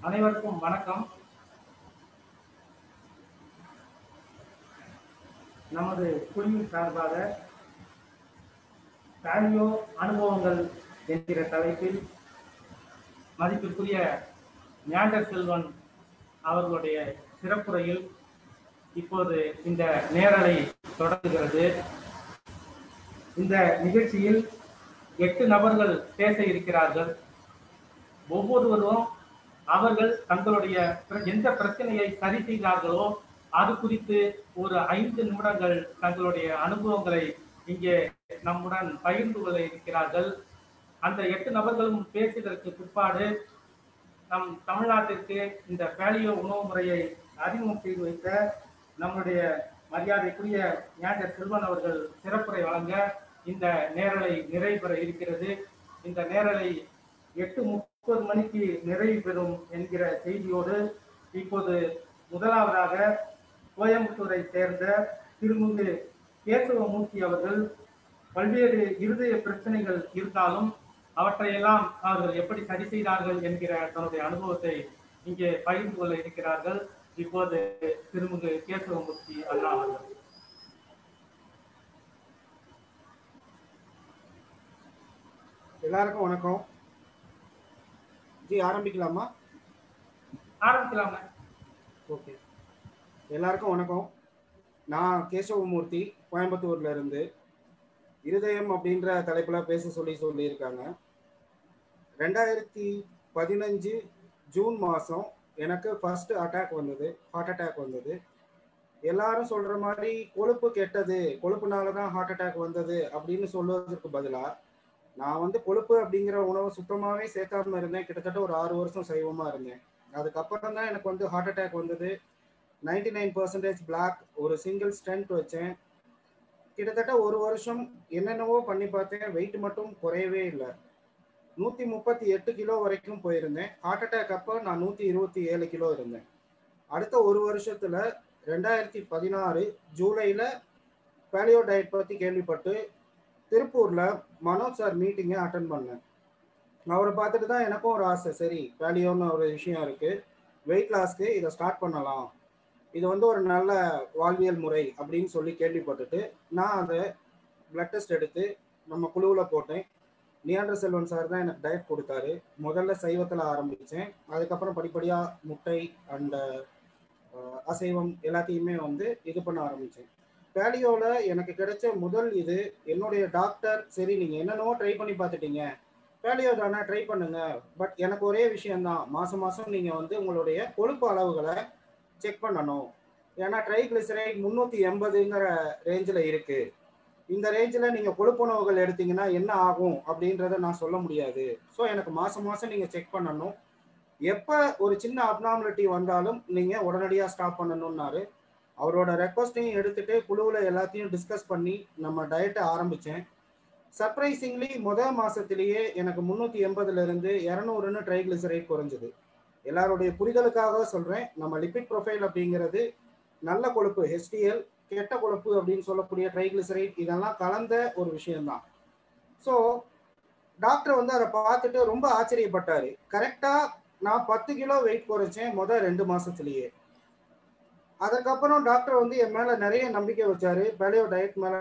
அனைவருக்கும் வணக்கம் நமது குழுவின் சார்பாக பேலியோ அனுபவங்கள் என்கிற தலைப்பில் மதிப்பிற்குரிய ஞாண்டர் செல்வன் அவர்களுடைய சிறப்புரையில் இப்போது இந்த நேரலை தொடங்குகிறது இந்த நிகழ்ச்சியில் எட்டு நபர்கள் பேச இருக்கிறார்கள் ஒவ்வொருவரும் அவர்கள் தங்களுடைய பிர- எந்த பிரச்சனையை சரி செய்தார்களோ அது குறித்து ஒரு ஐந்து நிமிடங்கள் தங்களுடைய அனுபவங்களை இங்கே நம்முடன் பகிர்ந்து கொள்ள இருக்கிறார்கள் அந்த எட்டு நபர்களும் பேசியதற்கு பிற்பாடு நம் தமிழ்நாட்டிற்கு இந்த பேலியோ உணவு முறையை அறிமுகம் செய்து வைத்த நம்முடைய மரியாதைக்குரிய ஞான செல்வன் அவர்கள் சிறப்புரை வழங்க இந்த நேரலை நிறைவு பெற இருக்கிறது இந்த நேரலை எட்டு முப்பது மணிக்கு நிறைவு பெறும் என்கிற செய்தியோடு இப்போது முதலாவதாக கோயம்புத்தூரை சேர்ந்த திருமுகு கேசவமூர்த்தி அவர்கள் பல்வேறு இருதய பிரச்சனைகள் இருந்தாலும் அவற்றையெல்லாம் அவர்கள் எப்படி சரி செய்தார்கள் என்கிற தன்னுடைய அனுபவத்தை இங்கே பகிர்ந்து கொள்ள இருக்கிறார்கள் இப்போது திருமுகு கேசவமூர்த்தி அண்ணா அவர்கள் எல்லாருக்கும் வணக்கம் ஜி ஆரம்பிக்கலாமா ஆரம்பிக்கலாங்க ஓகே எல்லாருக்கும் வணக்கம் நான் கேசவமூர்த்தி கோயம்புத்தூர்ல இருந்து இருதயம் அப்படின்ற தலைப்புல பேச சொல்லி சொல்லியிருக்காங்க ரெண்டாயிரத்தி பதினஞ்சு ஜூன் மாதம் எனக்கு ஃபர்ஸ்ட் அட்டாக் வந்தது ஹார்ட் அட்டாக் வந்தது எல்லாரும் சொல்ற மாதிரி கொழுப்பு கெட்டது கொழுப்புனால தான் ஹார்ட் அட்டாக் வந்தது அப்படின்னு சொல்வதற்கு பதிலாக நான் வந்து கொழுப்பு அப்படிங்கிற உணவை சுத்தமாகவே சேர்க்காம இருந்தேன் கிட்டத்தட்ட ஒரு ஆறு வருஷம் சைவமா இருந்தேன் அதுக்கப்புறம் தான் எனக்கு வந்து ஹார்ட் அட்டாக் வந்தது நைன்டி நைன் பர்சன்டேஜ் பிளாக் ஒரு சிங்கிள் ஸ்டென்ட் வச்சேன் கிட்டத்தட்ட ஒரு வருஷம் என்னென்னவோ பண்ணி பார்த்தேன் வெயிட் மட்டும் குறையவே இல்லை நூற்றி முப்பத்தி எட்டு கிலோ வரைக்கும் போயிருந்தேன் ஹார்ட் அட்டாக் அப்போ நான் நூற்றி இருபத்தி ஏழு கிலோ இருந்தேன் அடுத்த ஒரு வருஷத்துல ரெண்டாயிரத்தி பதினாறு ஜூலையில் பேலியோ டயட் பற்றி கேள்விப்பட்டு திருப்பூர்ல மனோஜ் சார் மீட்டிங்கை அட்டன் பண்ணேன் அவரை பார்த்துட்டு தான் எனக்கும் ஒரு ஆசை சரி வேலியோன்னு ஒரு விஷயம் இருக்கு வெயிட் லாஸ்க்கு இதை ஸ்டார்ட் பண்ணலாம் இது வந்து ஒரு நல்ல வாழ்வியல் முறை அப்படின்னு சொல்லி கேள்விப்பட்டுட்டு நான் அதை பிளட் டெஸ்ட் எடுத்து நம்ம குழுவில் போட்டேன் நியாண்டர் செல்வன் சார் தான் எனக்கு டயட் கொடுத்தாரு முதல்ல சைவத்தில் ஆரம்பித்தேன் அதுக்கப்புறம் படிப்படியாக முட்டை அண்ட் அசைவம் எல்லாத்தையுமே வந்து இது பண்ண ஆரம்பித்தேன் பேலியோல எனக்கு கிடைச்ச முதல் இது என்னுடைய டாக்டர் சரி நீங்க என்னென்னவோ ட்ரை பண்ணி பார்த்துட்டீங்க பேலியோ தானே ட்ரை பண்ணுங்க பட் எனக்கு ஒரே விஷயம்தான் மாசம் மாசம் நீங்க வந்து உங்களுடைய கொழுப்பு அளவுகளை செக் பண்ணணும் ஏன்னா ட்ரைகிளிசரைட் முந்நூற்றி எண்பதுங்கிற ரேஞ்சில் இருக்கு இந்த ரேஞ்சில் நீங்கள் கொழுப்புணவுகள் எடுத்தீங்கன்னா என்ன ஆகும் அப்படின்றத நான் சொல்ல முடியாது ஸோ எனக்கு மாதம் மாதம் நீங்கள் செக் பண்ணணும் எப்போ ஒரு சின்ன அப்னாமிலிட்டி வந்தாலும் நீங்கள் உடனடியாக ஸ்டாப் பண்ணணும்னாரு அவரோட ரெக்வஸ்டையும் எடுத்துட்டு குழுவில் எல்லாத்தையும் டிஸ்கஸ் பண்ணி நம்ம டயட்டை ஆரம்பித்தேன் சர்ப்ரைசிங்லி முதல் மாசத்திலேயே எனக்கு முந்நூற்றி எண்பதுல இருந்து இரநூறுன்னு ட்ரைகிளிசரைட் குறைஞ்சது எல்லாருடைய புரிதலுக்காக சொல்கிறேன் நம்ம லிபிட் ப்ரொஃபைல் அப்படிங்கிறது நல்ல கொழுப்பு ஹெச்டிஎல் கெட்ட கொழுப்பு அப்படின்னு சொல்லக்கூடிய ட்ரைகிளிசரைட் இதெல்லாம் கலந்த ஒரு விஷயம்தான் ஸோ டாக்டர் வந்து அதை பார்த்துட்டு ரொம்ப ஆச்சரியப்பட்டாரு கரெக்டாக நான் பத்து கிலோ வெயிட் குறைச்சேன் முதல் ரெண்டு மாசத்துலயே அதுக்கப்புறம் டாக்டர் வந்து என் மேல நிறைய நம்பிக்கை வச்சாரு பேலியோ டயட் மேல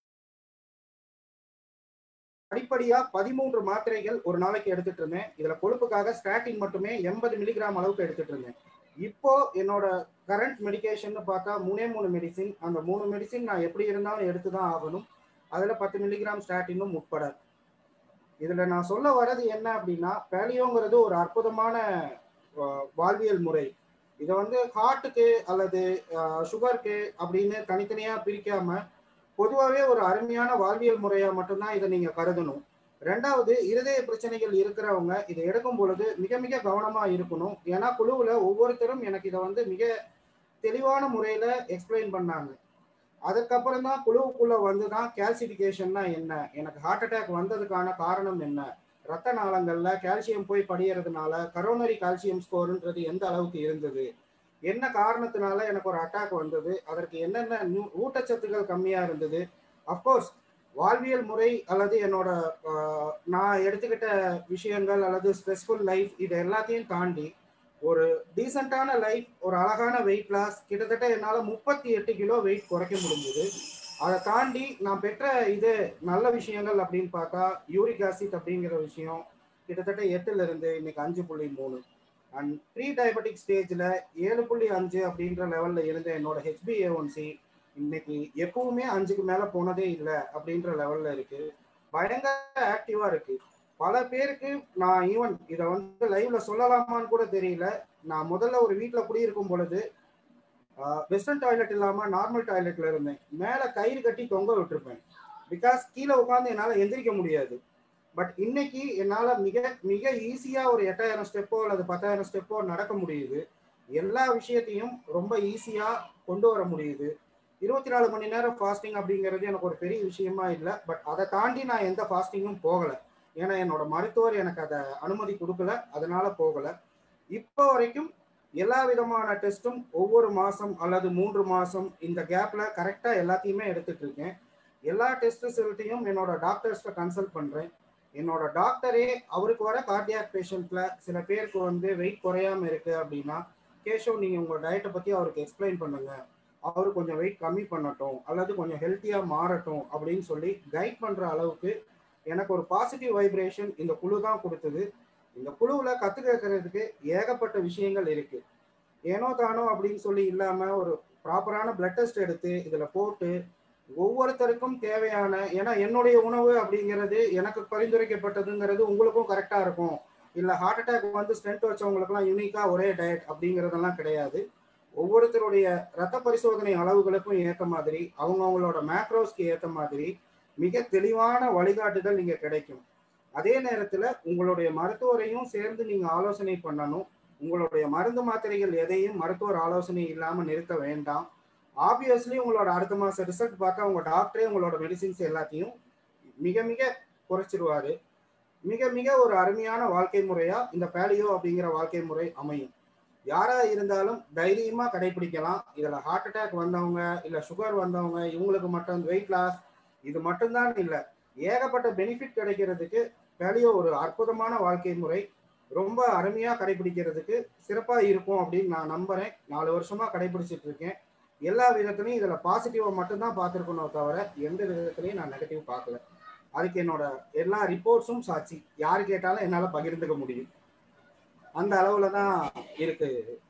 படிப்படியா பதிமூன்று மாத்திரைகள் ஒரு நாளைக்கு எடுத்துட்டு இருந்தேன் இதுல கொழுப்புக்காக ஸ்டாட்டின் மட்டுமே எண்பது மில்லிகிராம் அளவுக்கு எடுத்துட்டு இருந்தேன் இப்போ என்னோட கரண்ட் மெடிகேஷன் பார்த்தா மூணே மூணு மெடிசின் அந்த மூணு மெடிசின் நான் எப்படி இருந்தாலும் எடுத்து தான் ஆகணும் அதுல பத்து மில்லிகிராம் ஸ்டாட்டினும் உட்பட இதுல நான் சொல்ல வர்றது என்ன அப்படின்னா பேலியோங்கிறது ஒரு அற்புதமான அஹ், வாழ்வியல் முறை இதை வந்து ஹார்ட்டுக்கு அல்லது சுகருக்கு அப்படின்னு தனித்தனியாக பிரிக்காம பொதுவாகவே ஒரு அருமையான வாழ்வியல் முறையா மட்டும்தான் இதை நீங்க கருதணும் ரெண்டாவது இருதய பிரச்சனைகள் இருக்கிறவங்க இதை எடுக்கும் பொழுது மிக மிக கவனமா இருக்கணும் ஏன்னா குழுவுல ஒவ்வொருத்தரும் எனக்கு இதை வந்து மிக தெளிவான முறையில எக்ஸ்பிளைன் பண்ணாங்க அதுக்கப்புறம் தான் குழுவுக்குள்ள வந்து தான் கேல்சிஃபிகேஷன்னா என்ன எனக்கு ஹார்ட் அட்டாக் வந்ததுக்கான காரணம் என்ன ரத்த நாளங்கள்ல கால்சியம் போய் படியறதுனால கரோனரி கால்சியம் ஸ்கோர்ன்றது எந்த அளவுக்கு இருந்தது என்ன காரணத்தினால எனக்கு ஒரு அட்டாக் வந்தது அதற்கு என்னென்ன நூ- ஊட்டச்சத்துக்கள் கம்மியா இருந்தது அஃப்கோர்ஸ் வாழ்வியல் முறை அல்லது என்னோட ஆஹ், நான் எடுத்துக்கிட்ட விஷயங்கள் அல்லது ஸ்ட்ரெஸ்ஃபுல் லைஃப் இது எல்லாத்தையும் தாண்டி ஒரு டீசெண்டான லைஃப் ஒரு அழகான வெயிட் லாஸ் கிட்டத்தட்ட என்னால் முப்பத்தி எட்டு கிலோ வெயிட் குறைக்க முடிஞ்சது அதை தாண்டி நான் பெற்ற இது நல்ல விஷயங்கள் அப்படின்னு பார்த்தா யூரிக் ஆசிட் அப்படிங்கிற விஷயம் கிட்டத்தட்ட எட்டுல இருந்து இன்னைக்கு அஞ்சு புள்ளி மூணு அண்ட் ப்ரீ டயபெட்டிக் ஸ்டேஜில் ஏழு புள்ளி அஞ்சு அப்படின்ற லெவலில் இருந்த என்னோட ஹெச்பிஏஒன்சி இன்னைக்கு எப்பவுமே அஞ்சுக்கு மேலே போனதே இல்லை அப்படின்ற லெவலில் இருக்கு பயங்கர ஆக்டிவாக இருக்கு பல பேருக்கு நான் ஈவன் இதை வந்து லைவ்ல சொல்லலாமான்னு கூட தெரியல நான் முதல்ல ஒரு வீட்டில் குடியிருக்கும் பொழுது வெஸ்டர்ன் டாய்லெட் இல்லாமல் நார்மல் டாய்லெட்ல இருந்தேன் மேலே கயிறு கட்டி தொங்க விட்டுருப்பேன் பிகாஸ் கீழே உட்காந்து என்னால் எந்திரிக்க முடியாது பட் இன்னைக்கு என்னால் மிக மிக ஈஸியாக ஒரு எட்டாயிரம் ஸ்டெப்போ அல்லது பத்தாயிரம் ஸ்டெப்போ நடக்க முடியுது எல்லா விஷயத்தையும் ரொம்ப ஈஸியாக கொண்டு வர முடியுது இருபத்தி நாலு மணி நேரம் ஃபாஸ்டிங் அப்படிங்கிறது எனக்கு ஒரு பெரிய விஷயமா இல்லை பட் அதை தாண்டி நான் எந்த ஃபாஸ்டிங்கும் போகலை ஏன்னா என்னோட மருத்துவர் எனக்கு அதை அனுமதி கொடுக்கல அதனால போகலை இப்போ வரைக்கும் எல்லா விதமான டெஸ்ட்டும் ஒவ்வொரு மாதம் அல்லது மூன்று மாதம் இந்த கேப்பில் கரெக்டாக எல்லாத்தையுமே எடுத்துட்டு இருக்கேன் எல்லா டெஸ்ட் ரிசல்ட்டையும் என்னோட டாக்டர்ஸ்ட்ட கன்சல்ட் பண்ணுறேன் என்னோட டாக்டரே அவருக்கு வர கார்டியாக் பேஷண்ட்ல சில பேருக்கு வந்து வெயிட் குறையாம இருக்கு அப்படின்னா கேஷவ் நீங்க உங்க டயட்டை பத்தி அவருக்கு எக்ஸ்பிளைன் பண்ணுங்க அவரு கொஞ்சம் வெயிட் கம்மி பண்ணட்டும் அல்லது கொஞ்சம் ஹெல்த்தியா மாறட்டும் அப்படின்னு சொல்லி கைட் பண்ற அளவுக்கு எனக்கு ஒரு பாசிட்டிவ் வைப்ரேஷன் இந்த குழு தான் கொடுத்தது இந்த குழுவுல கத்துக்கிறதுக்கு ஏகப்பட்ட விஷயங்கள் இருக்கு ஏனோ தானோ அப்படின்னு சொல்லி இல்லாம ஒரு ப்ராப்பரான பிளட் டெஸ்ட் எடுத்து இதுல போட்டு ஒவ்வொருத்தருக்கும் தேவையான ஏன்னா என்னுடைய உணவு அப்படிங்கிறது எனக்கு பரிந்துரைக்கப்பட்டதுங்கிறது உங்களுக்கும் கரெக்டா இருக்கும் இல்ல ஹார்ட் அட்டாக் வந்து ஸ்டென்ட் வச்சவங்களுக்குலாம் யூனிக்கா ஒரே டயட் அப்படிங்கிறதெல்லாம் கிடையாது ஒவ்வொருத்தருடைய ரத்த பரிசோதனை அளவுகளுக்கும் ஏற்ற மாதிரி அவங்கவுங்களோட மேக்ரோஸ்க்கு ஏற்ற மாதிரி மிக தெளிவான வழிகாட்டுதல் இங்க கிடைக்கும் அதே நேரத்துல உங்களுடைய மருத்துவரையும் சேர்ந்து நீங்க ஆலோசனை பண்ணணும் உங்களுடைய மருந்து மாத்திரைகள் எதையும் மருத்துவர் ஆலோசனை இல்லாம நிறுத்த வேண்டாம் ஆப்வியஸ்லி உங்களோட அடுத்த மாசம் ரிசல்ட் பார்த்தா உங்க டாக்டரே உங்களோட மெடிசின்ஸ் எல்லாத்தையும் மிக மிக குறைச்சிருவாரு மிக மிக ஒரு அருமையான வாழ்க்கை முறையா இந்த பேலியோ அப்படிங்கிற வாழ்க்கை முறை அமையும் யாரா இருந்தாலும் தைரியமா கடைபிடிக்கலாம் இதுல ஹார்ட் அட்டாக் வந்தவங்க இல்ல சுகர் வந்தவங்க இவங்களுக்கு மட்டும் வெயிட் லாஸ் இது மட்டும்தான் இல்ல ஏகப்பட்ட பெனிஃபிட் கிடைக்கிறதுக்கு பேலியோ ஒரு அற்புதமான வாழ்க்கை முறை ரொம்ப அருமையா கடைபிடிக்கிறதுக்கு சிறப்பா இருக்கும் அப்படின்னு நான் நம்புறேன் நாலு வருஷமா கடைபிடிச்சிட்டு இருக்கேன் எல்லா விதத்துலையும் இதுல பாசிட்டிவா மட்டும்தான் பார்த்துருக்கணும் தவிர எந்த விதத்துலையும் நான் நெகட்டிவ் பார்க்கல அதுக்கு என்னோட எல்லா ரிப்போர்ட்ஸும் சாட்சி யார் கேட்டாலும் என்னால பகிர்ந்துக்க முடியும் அந்த அளவுல தான் இருக்கு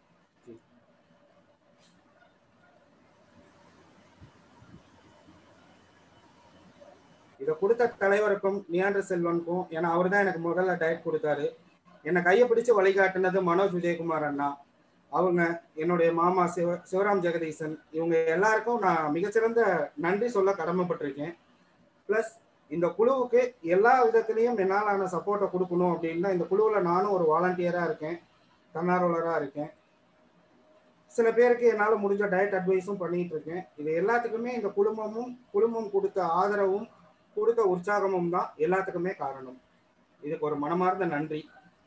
இதை கொடுத்த தலைவருக்கும் நியாண்டர் செல்வனுக்கும் ஏன்னா அவர் தான் எனக்கு முதல்ல டயட் கொடுத்தாரு என்னை கையை பிடிச்சு வழிகாட்டினது மனோஜ் விஜயகுமார் அண்ணா அவங்க என்னுடைய மாமா சிவ சிவராம் ஜெகதீசன் இவங்க எல்லாருக்கும் நான் மிகச்சிறந்த நன்றி சொல்ல கடமைப்பட்டிருக்கேன் ப்ளஸ் இந்த குழுவுக்கு எல்லா விதத்துலையும் என்னாலான சப்போர்ட்டை கொடுக்கணும் அப்படின்னா இந்த குழுவில் நானும் ஒரு வாலண்டியராக இருக்கேன் தன்னார்வலராக இருக்கேன் சில பேருக்கு என்னால் முடிஞ்ச டயட் அட்வைஸும் பண்ணிட்டு இருக்கேன் இது எல்லாத்துக்குமே இந்த குடும்பமும் குடும்பம் கொடுத்த ஆதரவும் கொடுத்த உற்சாகமும் தான் எல்லாத்துக்குமே காரணம் இதுக்கு ஒரு மனமார்ந்த நன்றி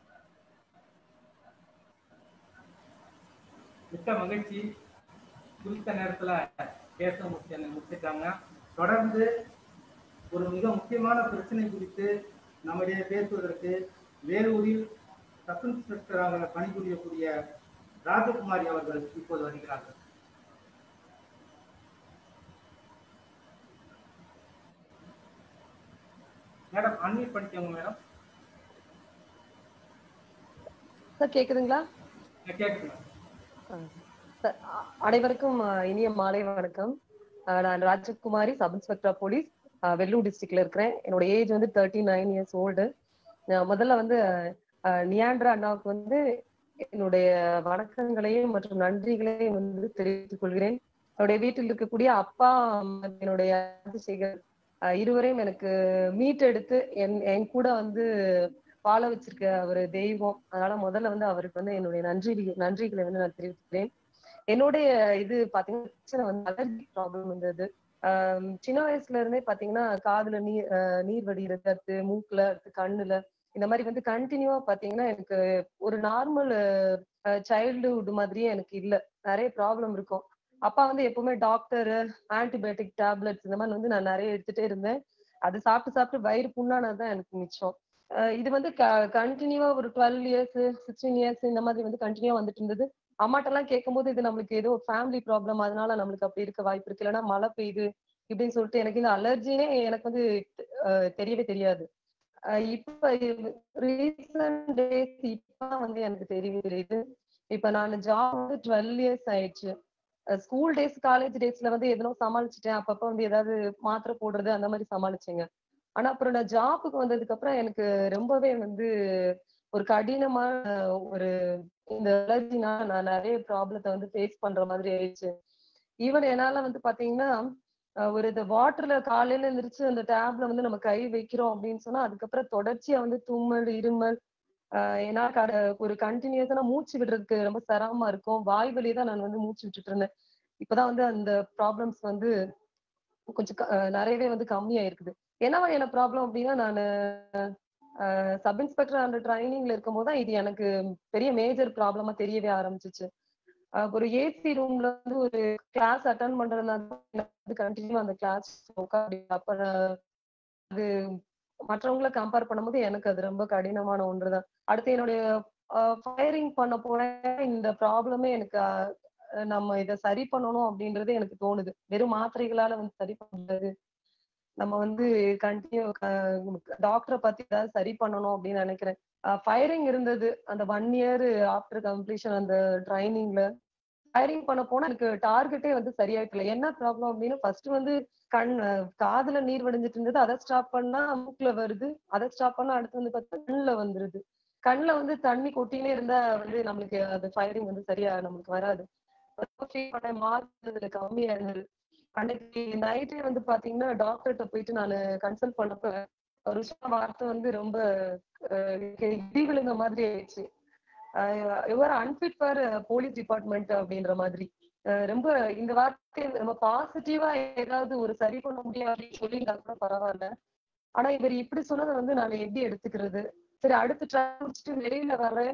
மிக்க மகிழ்ச்சி குறித்த நேரத்துல பேச முடிச்சு முடிச்சிட்டாங்க தொடர்ந்து ஒரு மிக முக்கியமான பிரச்சனை குறித்து நம்மிடையே பேசுவதற்கு வேலூரில் சப் இன்ஸ்பெக்டராக பணிபுரியக்கூடிய ராஜகுமாரி அவர்கள் இப்போது வருகிறார்கள் மேடம் அன்மியூட் பண்ணிக்கோங்க மேடம் சார் கேக்குதுங்களா கேட்குங்க சார் அ- அனைவருக்கும் அஹ், இனிய மாலை வணக்கம் அஹ், நான் ராஜகுமாரி சப் இன்ஸ்பெக்டர் போலீஸ் அஹ், வெல்லூர் டிஸ்ட்ரிக்ட்ல இருக்கிறேன் என்னோட ஏஜ் வந்து தேர்ட்டி நைன் இயர்ஸ் ஓல்டு முதல்ல வந்து அஹ், நியாண்ட்ரா அண்ணாவுக்கு வந்து என்னுடைய வணக்கங்களையும் மற்றும் நன்றிகளையும் வந்து தெரிவித்துக் கொள்கிறேன் என்னுடைய வீட்டில் இருக்கக்கூடிய அப்பா அம்மா, என்னுடைய ராஜசேகர் அஹ், இருவரையும் எனக்கு மீட் எடுத்து என் என் கூட வந்து வாழ வச்சிருக்க ஒரு தெய்வம் அதனால முதல்ல வந்து அவருக்கு வந்து என்னுடைய நன்றி நன்றிகளை வந்து நான் தெரிவிக்கிறேன் என்னுடைய இது பாத்தீங்கன்னா பிரச்சனை வந்து அலர்ஜி ப்ராப்ளம் இருந்தது ஆஹ் சின்ன வயசுல இருந்தே பாத்தீங்கன்னா காதுல நீர் ஆஹ் நீர் வடிகிறது அடுத்து மூக்குல அடுத்து கண்ணுல இந்த மாதிரி வந்து கண்டினியூவா பாத்தீங்கன்னா எனக்கு ஒரு நார்மல் சைல்டுஹுட் மாதிரியே எனக்கு இல்ல நிறைய ப்ராப்ளம் இருக்கும் அப்பா வந்து எப்பவுமே டாக்டர் ஆன்டிபயோட்டிக் டேப்லெட்ஸ் இந்த மாதிரி வந்து நான் நிறைய எடுத்துட்டே இருந்தேன் அது சாப்பிட்டு சாப்பிட்டு வயிறு புண்ணானதுதான் எனக்கு மிச்சம் அஹ் இது வந்து கண்டினியூவா ஒரு டுவெல் இயர்ஸ் சிக்ஸ்டீன் இயர்ஸ் இந்த மாதிரி வந்து கண்டினியூவா வந்துட்டு இருந்தது அம்மாட்ட எல்லாம் கேட்கும்போது இது நம்மளுக்கு ஏதோ ஃபேமிலி ப்ராப்ளம் அதனால நம்மளுக்கு அப்படி இருக்க வாய்ப்பு இருக்கு இல்லைன்னா மழை பெய்யுது இப்படின்னு சொல்லிட்டு எனக்கு இந்த அலர்ஜினே எனக்கு வந்து அஹ் தெரியவே தெரியாது அஹ் இப்ப ரீசன்ட் டேஸ் இப்ப வந்து எனக்கு தெரியவே தெரியுது இப்ப நான் ஜாப் வந்து டுவெல் இயர்ஸ் ஆயிடுச்சு ஸ்கூல் டேஸ் காலேஜ் டேஸ்ல வந்து எதனோ சமாளிச்சுட்டேன் அப்பப்ப வந்து ஏதாவது மாத்திரை போடுறது அந்த மாதிரி சமாளிச்சேங்க ஆனா அப்புறம் நான் ஜாப்புக்கு வந்ததுக்கு அப்புறம் எனக்கு ரொம்பவே வந்து ஒரு கடினமான ஒரு இந்த அலர்ஜினால நான் நிறைய ப்ராப்ளத்தை வந்து ஃபேஸ் பண்ற மாதிரி ஆயிடுச்சு ஈவன் என்னால வந்து பாத்தீங்கன்னா அஹ் ஒரு இந்த வாட்டர்ல காலையில எந்திரிச்சு அந்த டேப்ல வந்து நம்ம கை வைக்கிறோம் அப்படின்னு சொன்னா அதுக்கப்புறம் தொடர்ச்சியா வந்து தும்மல் இருமல் ஆஹ் ஏன்னா கட ஒரு கண்டினியூஸா மூச்சு விடுறதுக்கு ரொம்ப சிரமமா இருக்கும் வாய் வழியே தான் நான் வந்து மூச்சு விட்டுட்டு இருந்தேன் இப்பதான் வந்து அந்த ப்ராப்ளம்ஸ் வந்து கொஞ்சம் க- அஹ் நிறையவே வந்து கம்மியா இருக்குது என்னவா என்ன ப்ராப்ளம் அப்படின்னா நான் சப் இன்ஸ்பெக்டர் அந்த ட்ரைனிங்ல இருக்கும்போது தான் இது எனக்கு பெரிய மேஜர் ப்ராப்ளமா தெரியவே ஆரம்பிச்சிச்சு அஹ் ஒரு ஏசி ரூம்ல வந்து ஒரு கிளாஸ் அட்டன் பண்றதுனால கண்டினியூ அந்த கிளாஸ் உட்காந்து அப்ப நான் அது மற்றவங்கள கம்பேர் பண்ணும்போது எனக்கு அது ரொம்ப கடினமான ஒன்றுதான் அடுத்து என்னுடைய ஃபயரிங் பண்ண போனேன் இந்த ப்ராப்ளமே எனக்கு அஹ், நம்ம இதை சரி பண்ணணும் அப்படின்றது எனக்கு தோணுது வெறும் மாத்திரைகளால வந்து சரி பண்றது நம்ம வந்து கண்டினியூ டாக்டரை பத்தி ஏதாவது சரி பண்ணணும் அப்படின்னு நினைக்கிறேன் ஃபயரிங் இருந்தது அந்த ஒன் இயர் ஆஃப்டர் கம்ப்ளீஷன் அந்த ட்ரைனிங்ல ஃபயரிங் பண்ண போனா எனக்கு டார்கெட்டே வந்து சரியாயிட்டல என்ன ப்ராப்ளம் அப்படின்னு ஃபர்ஸ்ட் வந்து கண் அஹ் காதுல நீர் வடிஞ்சிட்டு இருந்தது அதை ஸ்டாப் பண்ணா மூக்குல வருது அதை ஸ்டாப் பண்ணா அடுத்து வந்து பார்த்தா கண்ணுல வந்துருது கண்ணுல வந்து தண்ணி கொட்டினே இருந்தா வந்து நம்மளுக்கு அது ஃபயரிங் வந்து சரியா நம்மளுக்கு வராது மார்க் இதுல கம்மியா இருந்தது அன்னைக்கு நைட்டே வந்து பாத்தீங்கன்னா டாக்டர்கிட்ட போயிட்டு நான் கன்சல்ட் பண்ணப்ப ஒரு சொன்ன வார்த்தை வந்து ரொம்ப அஹ், எனக்கு இடி விழுந்த மாதிரி ஆயிடுச்சு இவர் அன்பிட் ஃபார் போலீஸ் டிபார்ட்மெண்ட் அப்படின்ற மாதிரி அஹ் ரொம்ப இந்த வார்த்தை நம்ம பாசிட்டிவா ஏதாவது ஒரு சரி பண்ண முடியும் அப்படின்னு சொல்லியிருந்தா கூட பரவாயில்ல ஆனா இவர் இப்படி சொன்னதை வந்து நான் எப்படி எடுத்துக்கிறது சரி அடுத்து ட்ரை முடிச்சுட்டு வெளியில வர்றேன்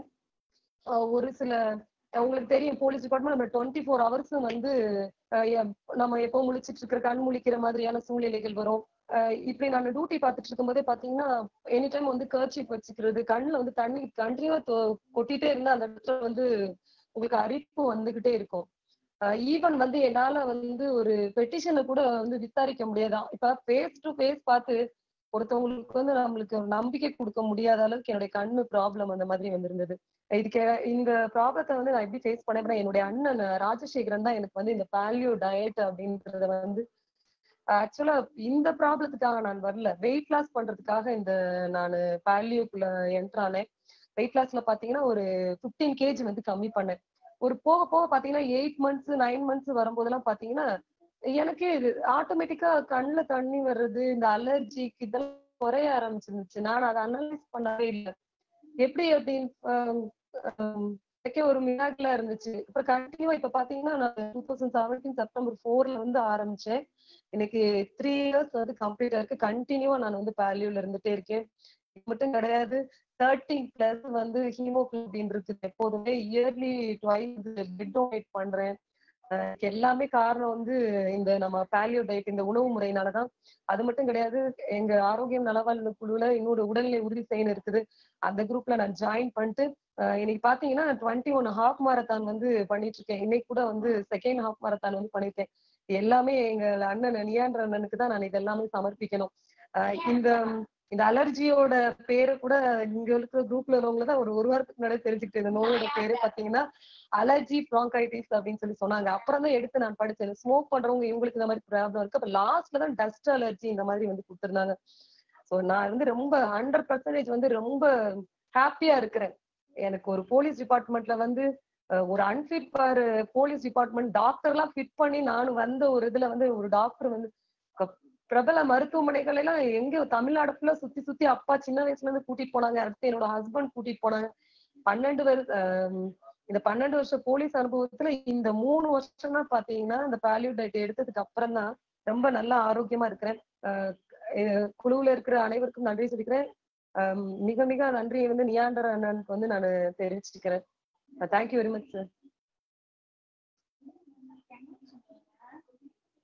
அஹ் ஒரு சில உங்களுக்கு தெரியும் போலீஸ் டிபார்ட்மெண்ட் நம்ம டுவெண்ட்டி ஃபோர் ஹவர்ஸும் வந்து அஹ் எப்- நம்ம எப்போ முழிச்சிட்டு இருக்கிற கண் முழிக்கிற மாதிரியான சூழ்நிலைகள் வரும் அஹ் இப்படி நான் டியூட்டி பார்த்துட்டு இருக்கும்போதே பாத்தீங்கன்னா எனி டைம் வந்து கர்ச்சிப் வச்சுக்கிறது கண்ணுல வந்து தண்ணி கண்டினியூவா கொட்டிட்டே இருந்தா அந்த இடத்துல வந்து உங்களுக்கு அரிப்பு வந்துகிட்டே இருக்கும் ஈவன் வந்து என்னால வந்து ஒரு பெட்டிஷனை கூட வந்து விசாரிக்க முடியாதான் இப்ப ஃபேஸ் டு ஃபேஸ் பார்த்து ஒருத்தவங்களுக்கு வந்து நம்மளுக்கு ஒரு நம்பிக்கை கொடுக்க முடியாத அளவுக்கு என்னுடைய கண்ணு ப்ராப்ளம் அந்த மாதிரி வந்திருந்தது இதுக்கு இந்த ப்ராப்ளத்தை வந்து நான் எப்படி ஃபேஸ் பண்ணேன் அப்படின்னா, என்னுடைய அண்ணன் ராஜசேகரன் தான் எனக்கு வந்து இந்த பேலியோ டயட் அப்படின்றத வந்து ஆக்சுவலா இந்த ப்ராப்ளத்துக்காக நான் வரல வெயிட் லாஸ் பண்றதுக்காக இந்த நான் பேலியோக்குள்ள என்ட்ரானேன் வெயிட் லாஸ்ல பாத்தீங்கன்னா ஒரு 15 கேஜி வந்து கம்மி பண்ணேன் ஒரு போக போக பாத்தீங்கன்னா எயிட் மந்த்ஸ் நைன் மந்த்ஸ் வரும்போதெல்லாம் பாத்தீங்கன்னா எனக்கு இது ஆட்டோமேட்டிக்கா கண்ணுல தண்ணி வர்றது இந்த அலர்ஜிக்கு இதெல்லாம் குறைய ஆரம்பிச்சிருந்துச்சு நான் அதை அனலைஸ் பண்ணவே இல்லை எப்படி அப்படின்னு ஆம், ஆம், எனக்கே ஒரு மிராக்கிளா இருந்துச்சு அப்புறம் கண்டினியூவா இப்ப பாத்தீங்கன்னா நான் டூ தௌசண்ட் செவன்டீன் செப்டம்பர் ஃபோர்ல வந்து ஆரம்பிச்சேன் எனக்கு த்ரீ இயர்ஸ் வந்து கம்ப்ளீட் ஆயிருக்கு கண்டினியூவா நான் வந்து பேலியூல இருந்துட்டே இருக்கேன் இது மட்டும் கிடையாது தேர்ட்டி பிளஸ் வந்து ஹீமோகுளோபின் இருக்கு எப்போதுமே இயர்லி டுவைஸ் பிளட் டொனேட் பண்றேன் அஹ் இதுக்கு எல்லாமே காரணம் வந்து இந்த நம்ம பேலியோ டயட் இந்த உணவு முறையினாலதான் அது மட்டும் கிடையாது எங்க ஆரோக்கியம் நலவாழ்வு குழுல இன்னொரு உடல்நிலை உறுதி செய்யணும் இருக்குது அந்த குரூப்ல நான் ஜாயின் பண்ணிட்டு அஹ் இன்னைக்கு பாத்தீங்கன்னா டுவெண்ட்டி ஒன் ஹாஃப் மாரத்தான் வந்து பண்ணிட்டு இருக்கேன் இன்னைக்கு கூட வந்து செகண்ட் ஹாஃப் மாரத்தான் வந்து பண்ணிருக்கேன் இது எல்லாமே எங்க அண்ணன் நியான்ற அண்ணனுக்கு தான் நான் இதெல்லாமே சமர்ப்பிக்கணும் அஹ் இந்த இந்த அலர்ஜியோட பேரை கூட இங்க இருக்கிற குரூப்ல உள்ளவங்க தான் ஒரு ஒரு வாரத்துக்கு முன்னாடி தெரிஞ்சுக்கிட்டேன் இந்த நோயோட பேரு பாத்தீங்கன்னா அலர்ஜி ப்ராங்கைட்டிஸ் அப்படின்னு சொல்லி சொன்னாங்க அப்புறம் தான் எடுத்து நான் படிச்சேன் ஸ்மோக் பண்றவங்க இவங்களுக்கு இந்த மாதிரி ப்ராப்ளம் இருக்கு அப்ப லாஸ்ட்ல தான் டஸ்ட் அலர்ஜி இந்த மாதிரி வந்து கொடுத்துருந்தாங்க ஸோ நான் வந்து ரொம்ப ஹண்ட்ரட் பர்சன்டேஜ் வந்து ரொம்ப ஹாப்பியா இருக்கிறேன் எனக்கு ஒரு போலீஸ் டிபார்ட்மெண்ட்ல வந்து அஹ், ஒரு unfit for police department doctor எல்லாம் ஃபிட் பண்ணி நானும் வந்த ஒரு இதுல வந்து ஒரு டாக்டர் வந்து க- பிரபல மருத்துவமனைகள் எல்லாம் எங்க தமிழ்நாடு ஃபுல்லா சுத்தி சுத்தி அப்பா சின்ன வயசுல இருந்து கூட்டிட்டு போனாங்க அடுத்து என்னோட ஹஸ்பண்ட் கூட்டிட்டு போனாங்க பன்னெண்டு வருஷம் இந்த பன்னெண்டு வருஷம் போலீஸ் அனுபவத்துல இந்த மூணு வருஷம் தான் பாத்தீங்கன்னா இந்த பாலியோ டயட் எடுத்ததுக்கு அப்புறம் தான் ரொம்ப நல்லா ஆரோக்கியமா இருக்கிறேன் அஹ் அஹ் குழுவுல இருக்கிற அனைவருக்கும் நன்றி சொல்லிக்கிறேன் அஹ் மிக மிக நன்றி வந்து நியாண்டர் அண்ணனுக்கு வந்து நான் தெரிவிச்சுக்கிறேன் தேங்க்யூ வெரி மச் சார்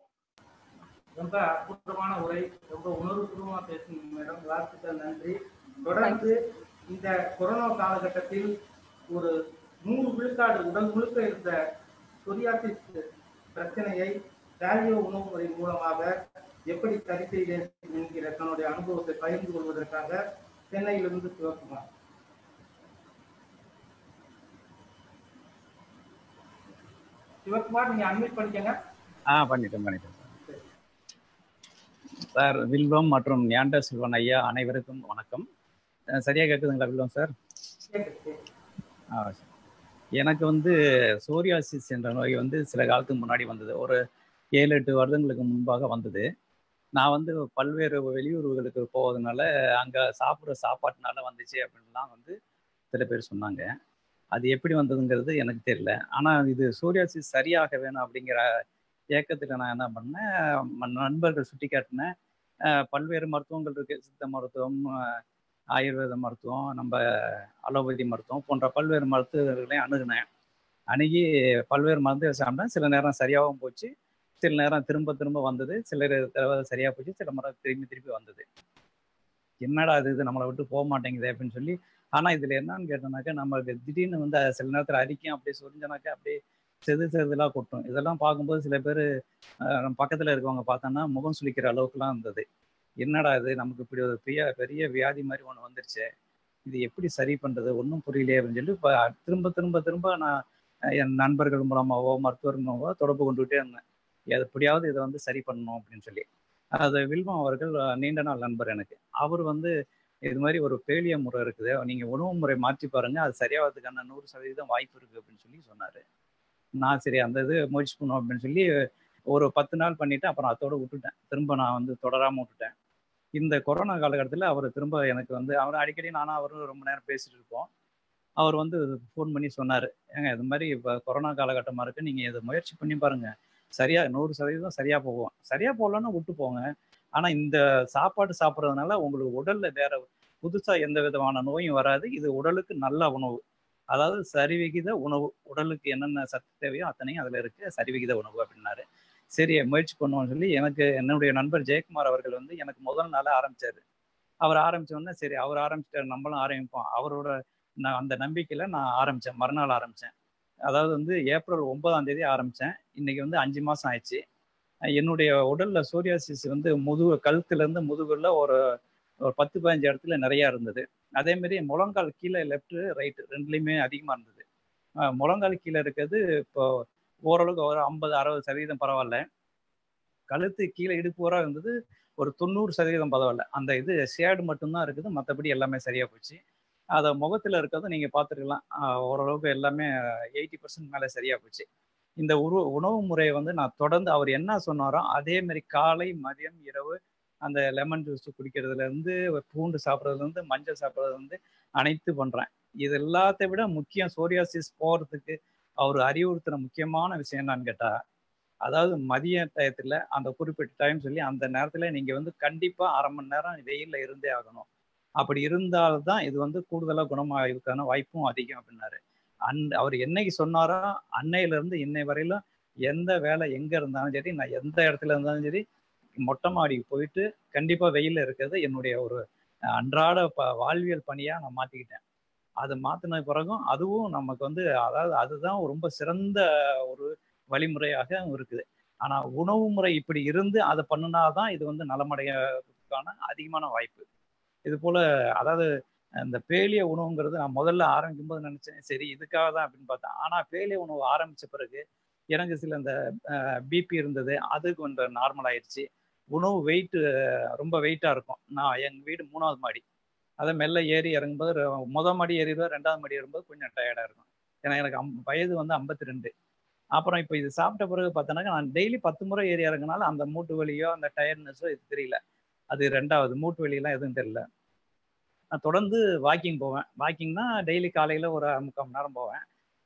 ரொம்ப அற்புதமான உரை ரொம்ப உணர்வுபூர்வமா பேசுனீங்க மேடம் வாழ்த்துக்கள் நன்றி தொடர்ந்து இந்த கொரோனா காலகட்டத்தில் ஒரு நூறு விழுக்காடு உடல் முழுக்க இருந்த சொரியாசிஸ் பிரச்சனையை வேல்யூ உணவு முறை மூலமாக எப்படி சரி செய்தேன் என்கிற தன்னுடைய அனுபவத்தை பகிர்ந்து கொள்வதற்காக சென்னையிலிருந்து சிவகுமார் சிவகுமார் நீங்க அட்மிட் பண்ணிக்கங்க ஆ பண்ணிட்டேன் பண்ணிட்டேன் சார் சார் வில்வம் மற்றும் ஞாண்ட செல்வன் ஐயா அனைவருக்கும் வணக்கம் அஹ் சரியா கேட்குதுங்களா வில்வம் சார் கேக்குது. ஆ சரி. எனக்கு வந்து சோரியாசிஸ் என்ற நோய் வந்து சில காலத்துக்கு முன்னாடி வந்தது ஒரு ஏழு எட்டு வருடங்களுக்கு முன்பாக வந்தது நான் வந்து பல்வேறு வெளியூர்களுக்கு போவதனால அங்கே சாப்பிட்ற சாப்பாட்டுனால வந்துச்சு அப்படின்லாம் வந்து சில பேர் சொன்னாங்க அது எப்படி வந்ததுங்கிறது எனக்கு தெரியல ஆனால் இது சோரியாசிஸ் சரியாக வேணும் அப்படிங்கிற ஏக்கத்தில் நான் என்ன பண்ணேன் ம- நண்பர்கள் சுட்டி காட்டினேன் அஹ் பல்வேறு மருத்துவங்கள் இருக்கு சித்த மருத்துவம் அஹ் ஆயுர்வேத மருத்துவம் நம்ம அலோபதி மருத்துவம் போன்ற பல்வேறு மருத்துவர்களையும் அணுகினேன் அணுகி பல்வேறு மருந்து சாப்பிட்டேன் சில நேரம் சரியாகவும் போச்சு சில நேரம் திரும்ப திரும்ப வந்தது சில தடவை சரியா போச்சு சில முறை திரும்பி திருப்பி வந்தது என்னடா இது இது நம்மளை விட்டு போக மாட்டேங்குது அப்படின்னு சொல்லி ஆனா இதுல என்னன்னு கேட்டோம்னாக்கா நம்மளுக்கு திடீர்னு வந்து அது சில நேரத்துல அரிக்கும் அப்படியே சொரிஞ்சனாக்கா அப்படியே செது செதுலா கொட்டும் இதெல்லாம் பார்க்கும்போது சில பேர் நம்ம பக்கத்துல இருக்கவங்க பார்த்தோன்னா முகம் சுளிக்கிற அளவுக்குலாம் இருந்தது என்னடா இது நமக்கு இப்படி ஒரு பெரிய பெரிய வியாதி மாதிரி ஒன்று வந்துருச்சு இது எப்படி சரி பண்றது ஒன்றும் புரியலையே அப்படின்னு சொல்லி இப்போ திரும்ப திரும்ப திரும்ப நான் அஹ், என் நண்பர்கள் மூலமாவோ மருத்துவர் மூலமாவோ தொடர்பு கொண்டுகிட்டே இருந்தேன் எது எப்படியாவது இதை வந்து சரி பண்ணணும் அப்படின்னு சொல்லி அது வில்வம் அவர்கள் அஹ், நீண்ட நாள் நண்பர் எனக்கு அவர் வந்து இது மாதிரி ஒரு பேலிய முறை இருக்குது நீங்க உணவு முறை மாற்றி பாருங்க அது சரியாவதுக்கான நூறு சதவீதம் வாய்ப்பு இருக்கு அப்படின்னு சொல்லி சொன்னாரு நான் சரி அந்த இது முயற்சி பண்ணுவோம் அப்படின்னு சொல்லி ஒரு பத்து நாள் பண்ணிட்டு அப்புறம் அதோட விட்டுட்டேன் திரும்ப நான் வந்து தொடராம விட்டுட்டேன் இந்த கொரோனா காலகட்டத்தில் அவர் திரும்ப எனக்கு வந்து அவர் அடிக்கடி நானும் அவரும் ரொம்ப நேரம் பேசிட்டு இருப்போம் அவர் வந்து ஃபோன் பண்ணி சொன்னார் ஏங்க இது மாதிரி இப்போ கொரோனா காலகட்டமாக இருக்கு நீங்கள் இதை முயற்சி பண்ணி பாருங்க சரியா நூறு சதவீதம் சரியா போகும் சரியா போகலன்னா விட்டு போங்க ஆனால் இந்த சாப்பாடு சாப்பிட்றதுனால உங்களுக்கு உடல்ல வேற புதுசா எந்த விதமான நோயும் வராது இது உடலுக்கு நல்ல உணவு அதாவது சரிவிகித உணவு உடலுக்கு என்னென்ன சத்து தேவையோ அத்தனையும் அதில் இருக்கு சரிவிகித உணவு அப்படின்னாரு சரி முயற்சி பண்ணுவோம்னு சொல்லி எனக்கு என்னுடைய நண்பர் ஜெயக்குமார் அவர்கள் வந்து எனக்கு முதல் நாளே ஆரம்பிச்சாரு அவர் ஆரம்பிச்ச உடனே சரி அவர் ஆரம்பிச்சிட்டாரு நம்மளும் ஆரம்பிப்போம் அவரோட நான் அந்த நம்பிக்கையில நான் ஆரம்பிச்சேன் மறுநாள் ஆரம்பிச்சேன் அதாவது வந்து ஏப்ரல் ஒன்பதாம் தேதி ஆரம்பிச்சேன் இன்னைக்கு வந்து அஞ்சு மாசம் ஆயிடுச்சு என்னுடைய உடல்ல சோரியாசிஸ் வந்து முதுகு கழுத்துல இருந்து முதுகுல ஒரு ஒரு பத்து பதினஞ்சு இடத்துல நிறைய இருந்தது அதே மாதிரி முழங்கால் கீழே லெஃப்ட் ரைட் ரெண்டுலையுமே அதிகமா இருந்தது அஹ் முழங்கால் கீழே இருக்கிறது இப்போ ஓரளவுக்கு ஒரு ஐம்பது அறுபது சதவீதம் பரவாயில்ல கழுத்து கீழே இடுப்பு வர இருந்தது ஒரு தொண்ணூறு சதவீதம் பரவாயில்ல அந்த இது ஷேடு மட்டும்தான் இருக்குது மற்றபடி எல்லாமே சரியா போச்சு அதை முகத்துல இருக்கிறத நீங்க பார்த்துருக்கலாம் ஆஹ் ஓரளவுக்கு எல்லாமே எயிட்டி பர்சன்ட் மேலே சரியா போச்சு இந்த உரு உணவு முறையை வந்து நான் தொடர்ந்து அவர் என்ன சொன்னாரோ அதே மாதிரி காலை மதியம் இரவு அந்த லெமன் ஜூஸ் குடிக்கிறதுல இருந்து பூண்டு சாப்பிட்றதுல இருந்து மஞ்சள் சாப்பிட்றதுல இருந்து அனைத்து பண்றேன் இது எல்லாத்தை விட முக்கியம் சோரியாசிஸ் போறதுக்கு அவர் அறிவுறுத்தின முக்கியமான விஷயம் என்னன்னு கேட்டா அதாவது மதிய டயத்துல அந்த குறிப்பிட்ட டைம் சொல்லி அந்த நேரத்துல நீங்க வந்து கண்டிப்பா அரை மணி நேரம் வெயில்ல இருந்தே ஆகணும் அப்படி இருந்தால்தான் இது வந்து கூடுதலா குணமாகிறதுக்கான வாய்ப்பும் அதிகம் அப்படின்னாரு அன் அவர் என்னைக்கு சொன்னாரோ அன்னையில இருந்து இன்னை வரையிலும் எந்த வேலை எங்க இருந்தாலும் சரி நான் எந்த இடத்துல இருந்தாலும் சரி மொட்டை மாடிக்கு போயிட்டு கண்டிப்பா வெயில்ல இருக்கிறது என்னுடைய ஒரு அன்றாட ப வாழ்வியல் பணியா நான் மாத்திக்கிட்டேன் அது மாத்தின பிறகும் அதுவும் நமக்கு வந்து அதாவது அதுதான் ரொம்ப சிறந்த ஒரு வழிமுறையாக இருக்குது ஆனா உணவு முறை இப்படி இருந்து அதை பண்ணினாதான் இது வந்து நலமடையறதுக்கான அதிகமான வாய்ப்பு இது போல அதாவது இந்த பேலிய உணவுங்கிறது நான் முதல்ல ஆரம்பிக்கும் போது நினைச்சேன் சரி இதுக்காக தான் அப்படின்னு பார்த்தேன் ஆனா பேலிய உணவு ஆரம்பிச்ச பிறகு எனக்கு சில இந்த பிபி இருந்தது அது கொஞ்சம் நார்மல் ஆயிடுச்சு உணவு வெயிட் ரொம்ப வெயிட்டா இருக்கும் நான் எங்க வீடு மூணாவது மாடி அதை மெல்ல ஏறி இறங்கும்போது முத மாடி ஏறிடுவோம் ரெண்டாவது மாடி ஏறும்போது கொஞ்சம் டயர்டா இருக்கும் ஏன்னா எனக்கு அம் வயது வந்து ஐம்பத்தி ரெண்டு அப்புறம் இப்போ இது சாப்பிட்ட பிறகு பார்த்தோன்னாக்கா நான் டெய்லி பத்து முறை ஏறி இறங்கினால அந்த மூட்டு வலியோ அந்த டயர்ட்னஸோ இது தெரியல அது ரெண்டாவது மூட்டு வலியெல்லாம் எதுவும் தெரியல நான் தொடர்ந்து வாக்கிங் போவேன் வாக்கிங்னா டெய்லி காலையில் ஒரு முக்கால் மணி நேரம் போவேன்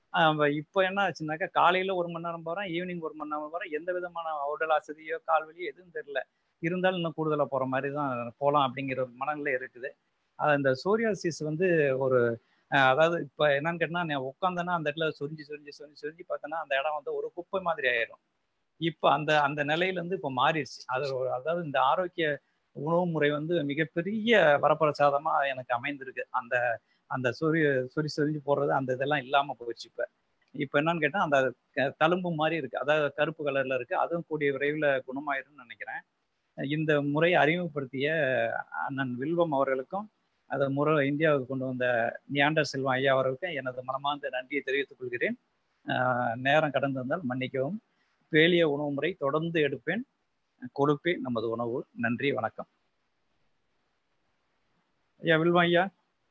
இப்போ என்ன ஆச்சுனாக்கா காலையில் ஒரு மணி நேரம் போகிறேன் ஈவினிங் ஒரு மணி நேரம் போகிறேன் எந்த விதமான உடல் அசதியோ கால் வலியோ எதுவும் தெரியல இருந்தாலும் இன்னும் கூடுதலாக போகிற மாதிரி தான் போகலாம் அப்படிங்கிற மனநிலை இருக்குது அது இந்த சோரியாசிஸ் வந்து ஒரு அதாவது இப்போ என்னன்னு கேட்டால் நான் உட்காந்தேன்னா அந்த இடத்துல சொரிஞ்சு சொரிஞ்சு சொரிஞ்சு சொரிஞ்சு பார்த்தேன்னா அந்த இடம் வந்து ஒரு குப்பை மாதிரி ஆயிரும் இப்போ அந்த அந்த நிலையிலேருந்து இப்போ மாறிடுச்சு அது அதாவது இந்த ஆரோக்கிய உணவு முறை வந்து மிகப்பெரிய வரப்பிரசாதமா எனக்கு அமைந்திருக்கு அந்த அந்த சொறி சொறி சொரிஞ்சு போடுறது அந்த இதெல்லாம் இல்லாம போயிடுச்சு இப்ப இப்ப என்னன்னு கேட்டா அந்த க- தழும்பு மாதிரி இருக்கு அதாவது கருப்பு கலர்ல இருக்கு அதுவும் கூடிய விரைவில் குணமாயிரும்னு நினைக்கிறேன் இந்த முறையை அறிமுகப்படுத்திய அண்ணன் வில்வம் அவர்களுக்கும் அதை முறை இந்தியாவுக்கு கொண்டு வந்த நியாண்டர் செல்வம் ஐயா அவர்களுக்கும் எனது மனமார்ந்த நன்றியை தெரிவித்துக் கொள்கிறேன் ஆஹ் நேரம் கடந்து வந்தால் மன்னிக்கவும் பேலிய உணவு முறை தொடர்ந்து எடுப்பேன் கொடுப்பேன் நமது உணவு நன்றி வணக்கம் ஐயா வில்வம் ஐயா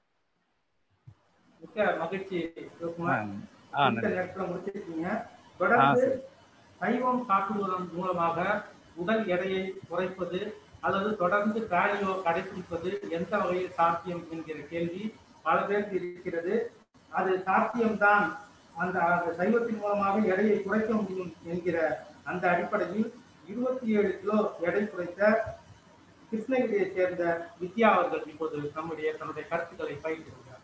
மிக்க மகிழ்ச்சி சிவகுமார் ஆ இந்த நன்றி நேரத்துல முடிச்சிருக்கீங்க ஆ தொடர்ந்து சரி சைவம் சாப்பிடுவதன் மூலமாக உடல் எடையை குறைப்பது அல்லது தொடர்ந்து பேலியோ கடைபிடிப்பது எந்த வகையில் சாத்தியம் என்கிற கேள்வி பல பேருக்கு இருக்கிறது அது சாத்தியம்தான் அந்த அந்த சைவத்தின் மூலமாக எடையை குறைக்க முடியும் என்கிற அந்த அடிப்படையில் இருபத்தி ஏழு கிலோ எடை குறைத்த கிருஷ்ணகிரியைச் சேர்ந்த வித்யா அவர்கள் இப்போது நம்முடைய தன்னுடைய கருத்துக்களை பயிர்கிறார்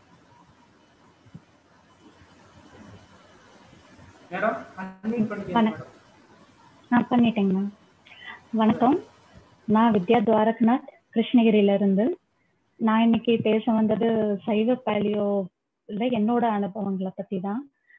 மேடம் அன்மியூட் பண்ணிக்கங்க வணக்கம். மேடம் நான் பண்ணிட்டேங்க மேம் வணக்கம் நான் வித்யா துவாரக்நாத் கிருஷ்ணகிரியில இருந்து நான் இன்னைக்கு பேச வந்தது சைவ பேலியோல என்னோட அனுபவங்களை பத்தி தான்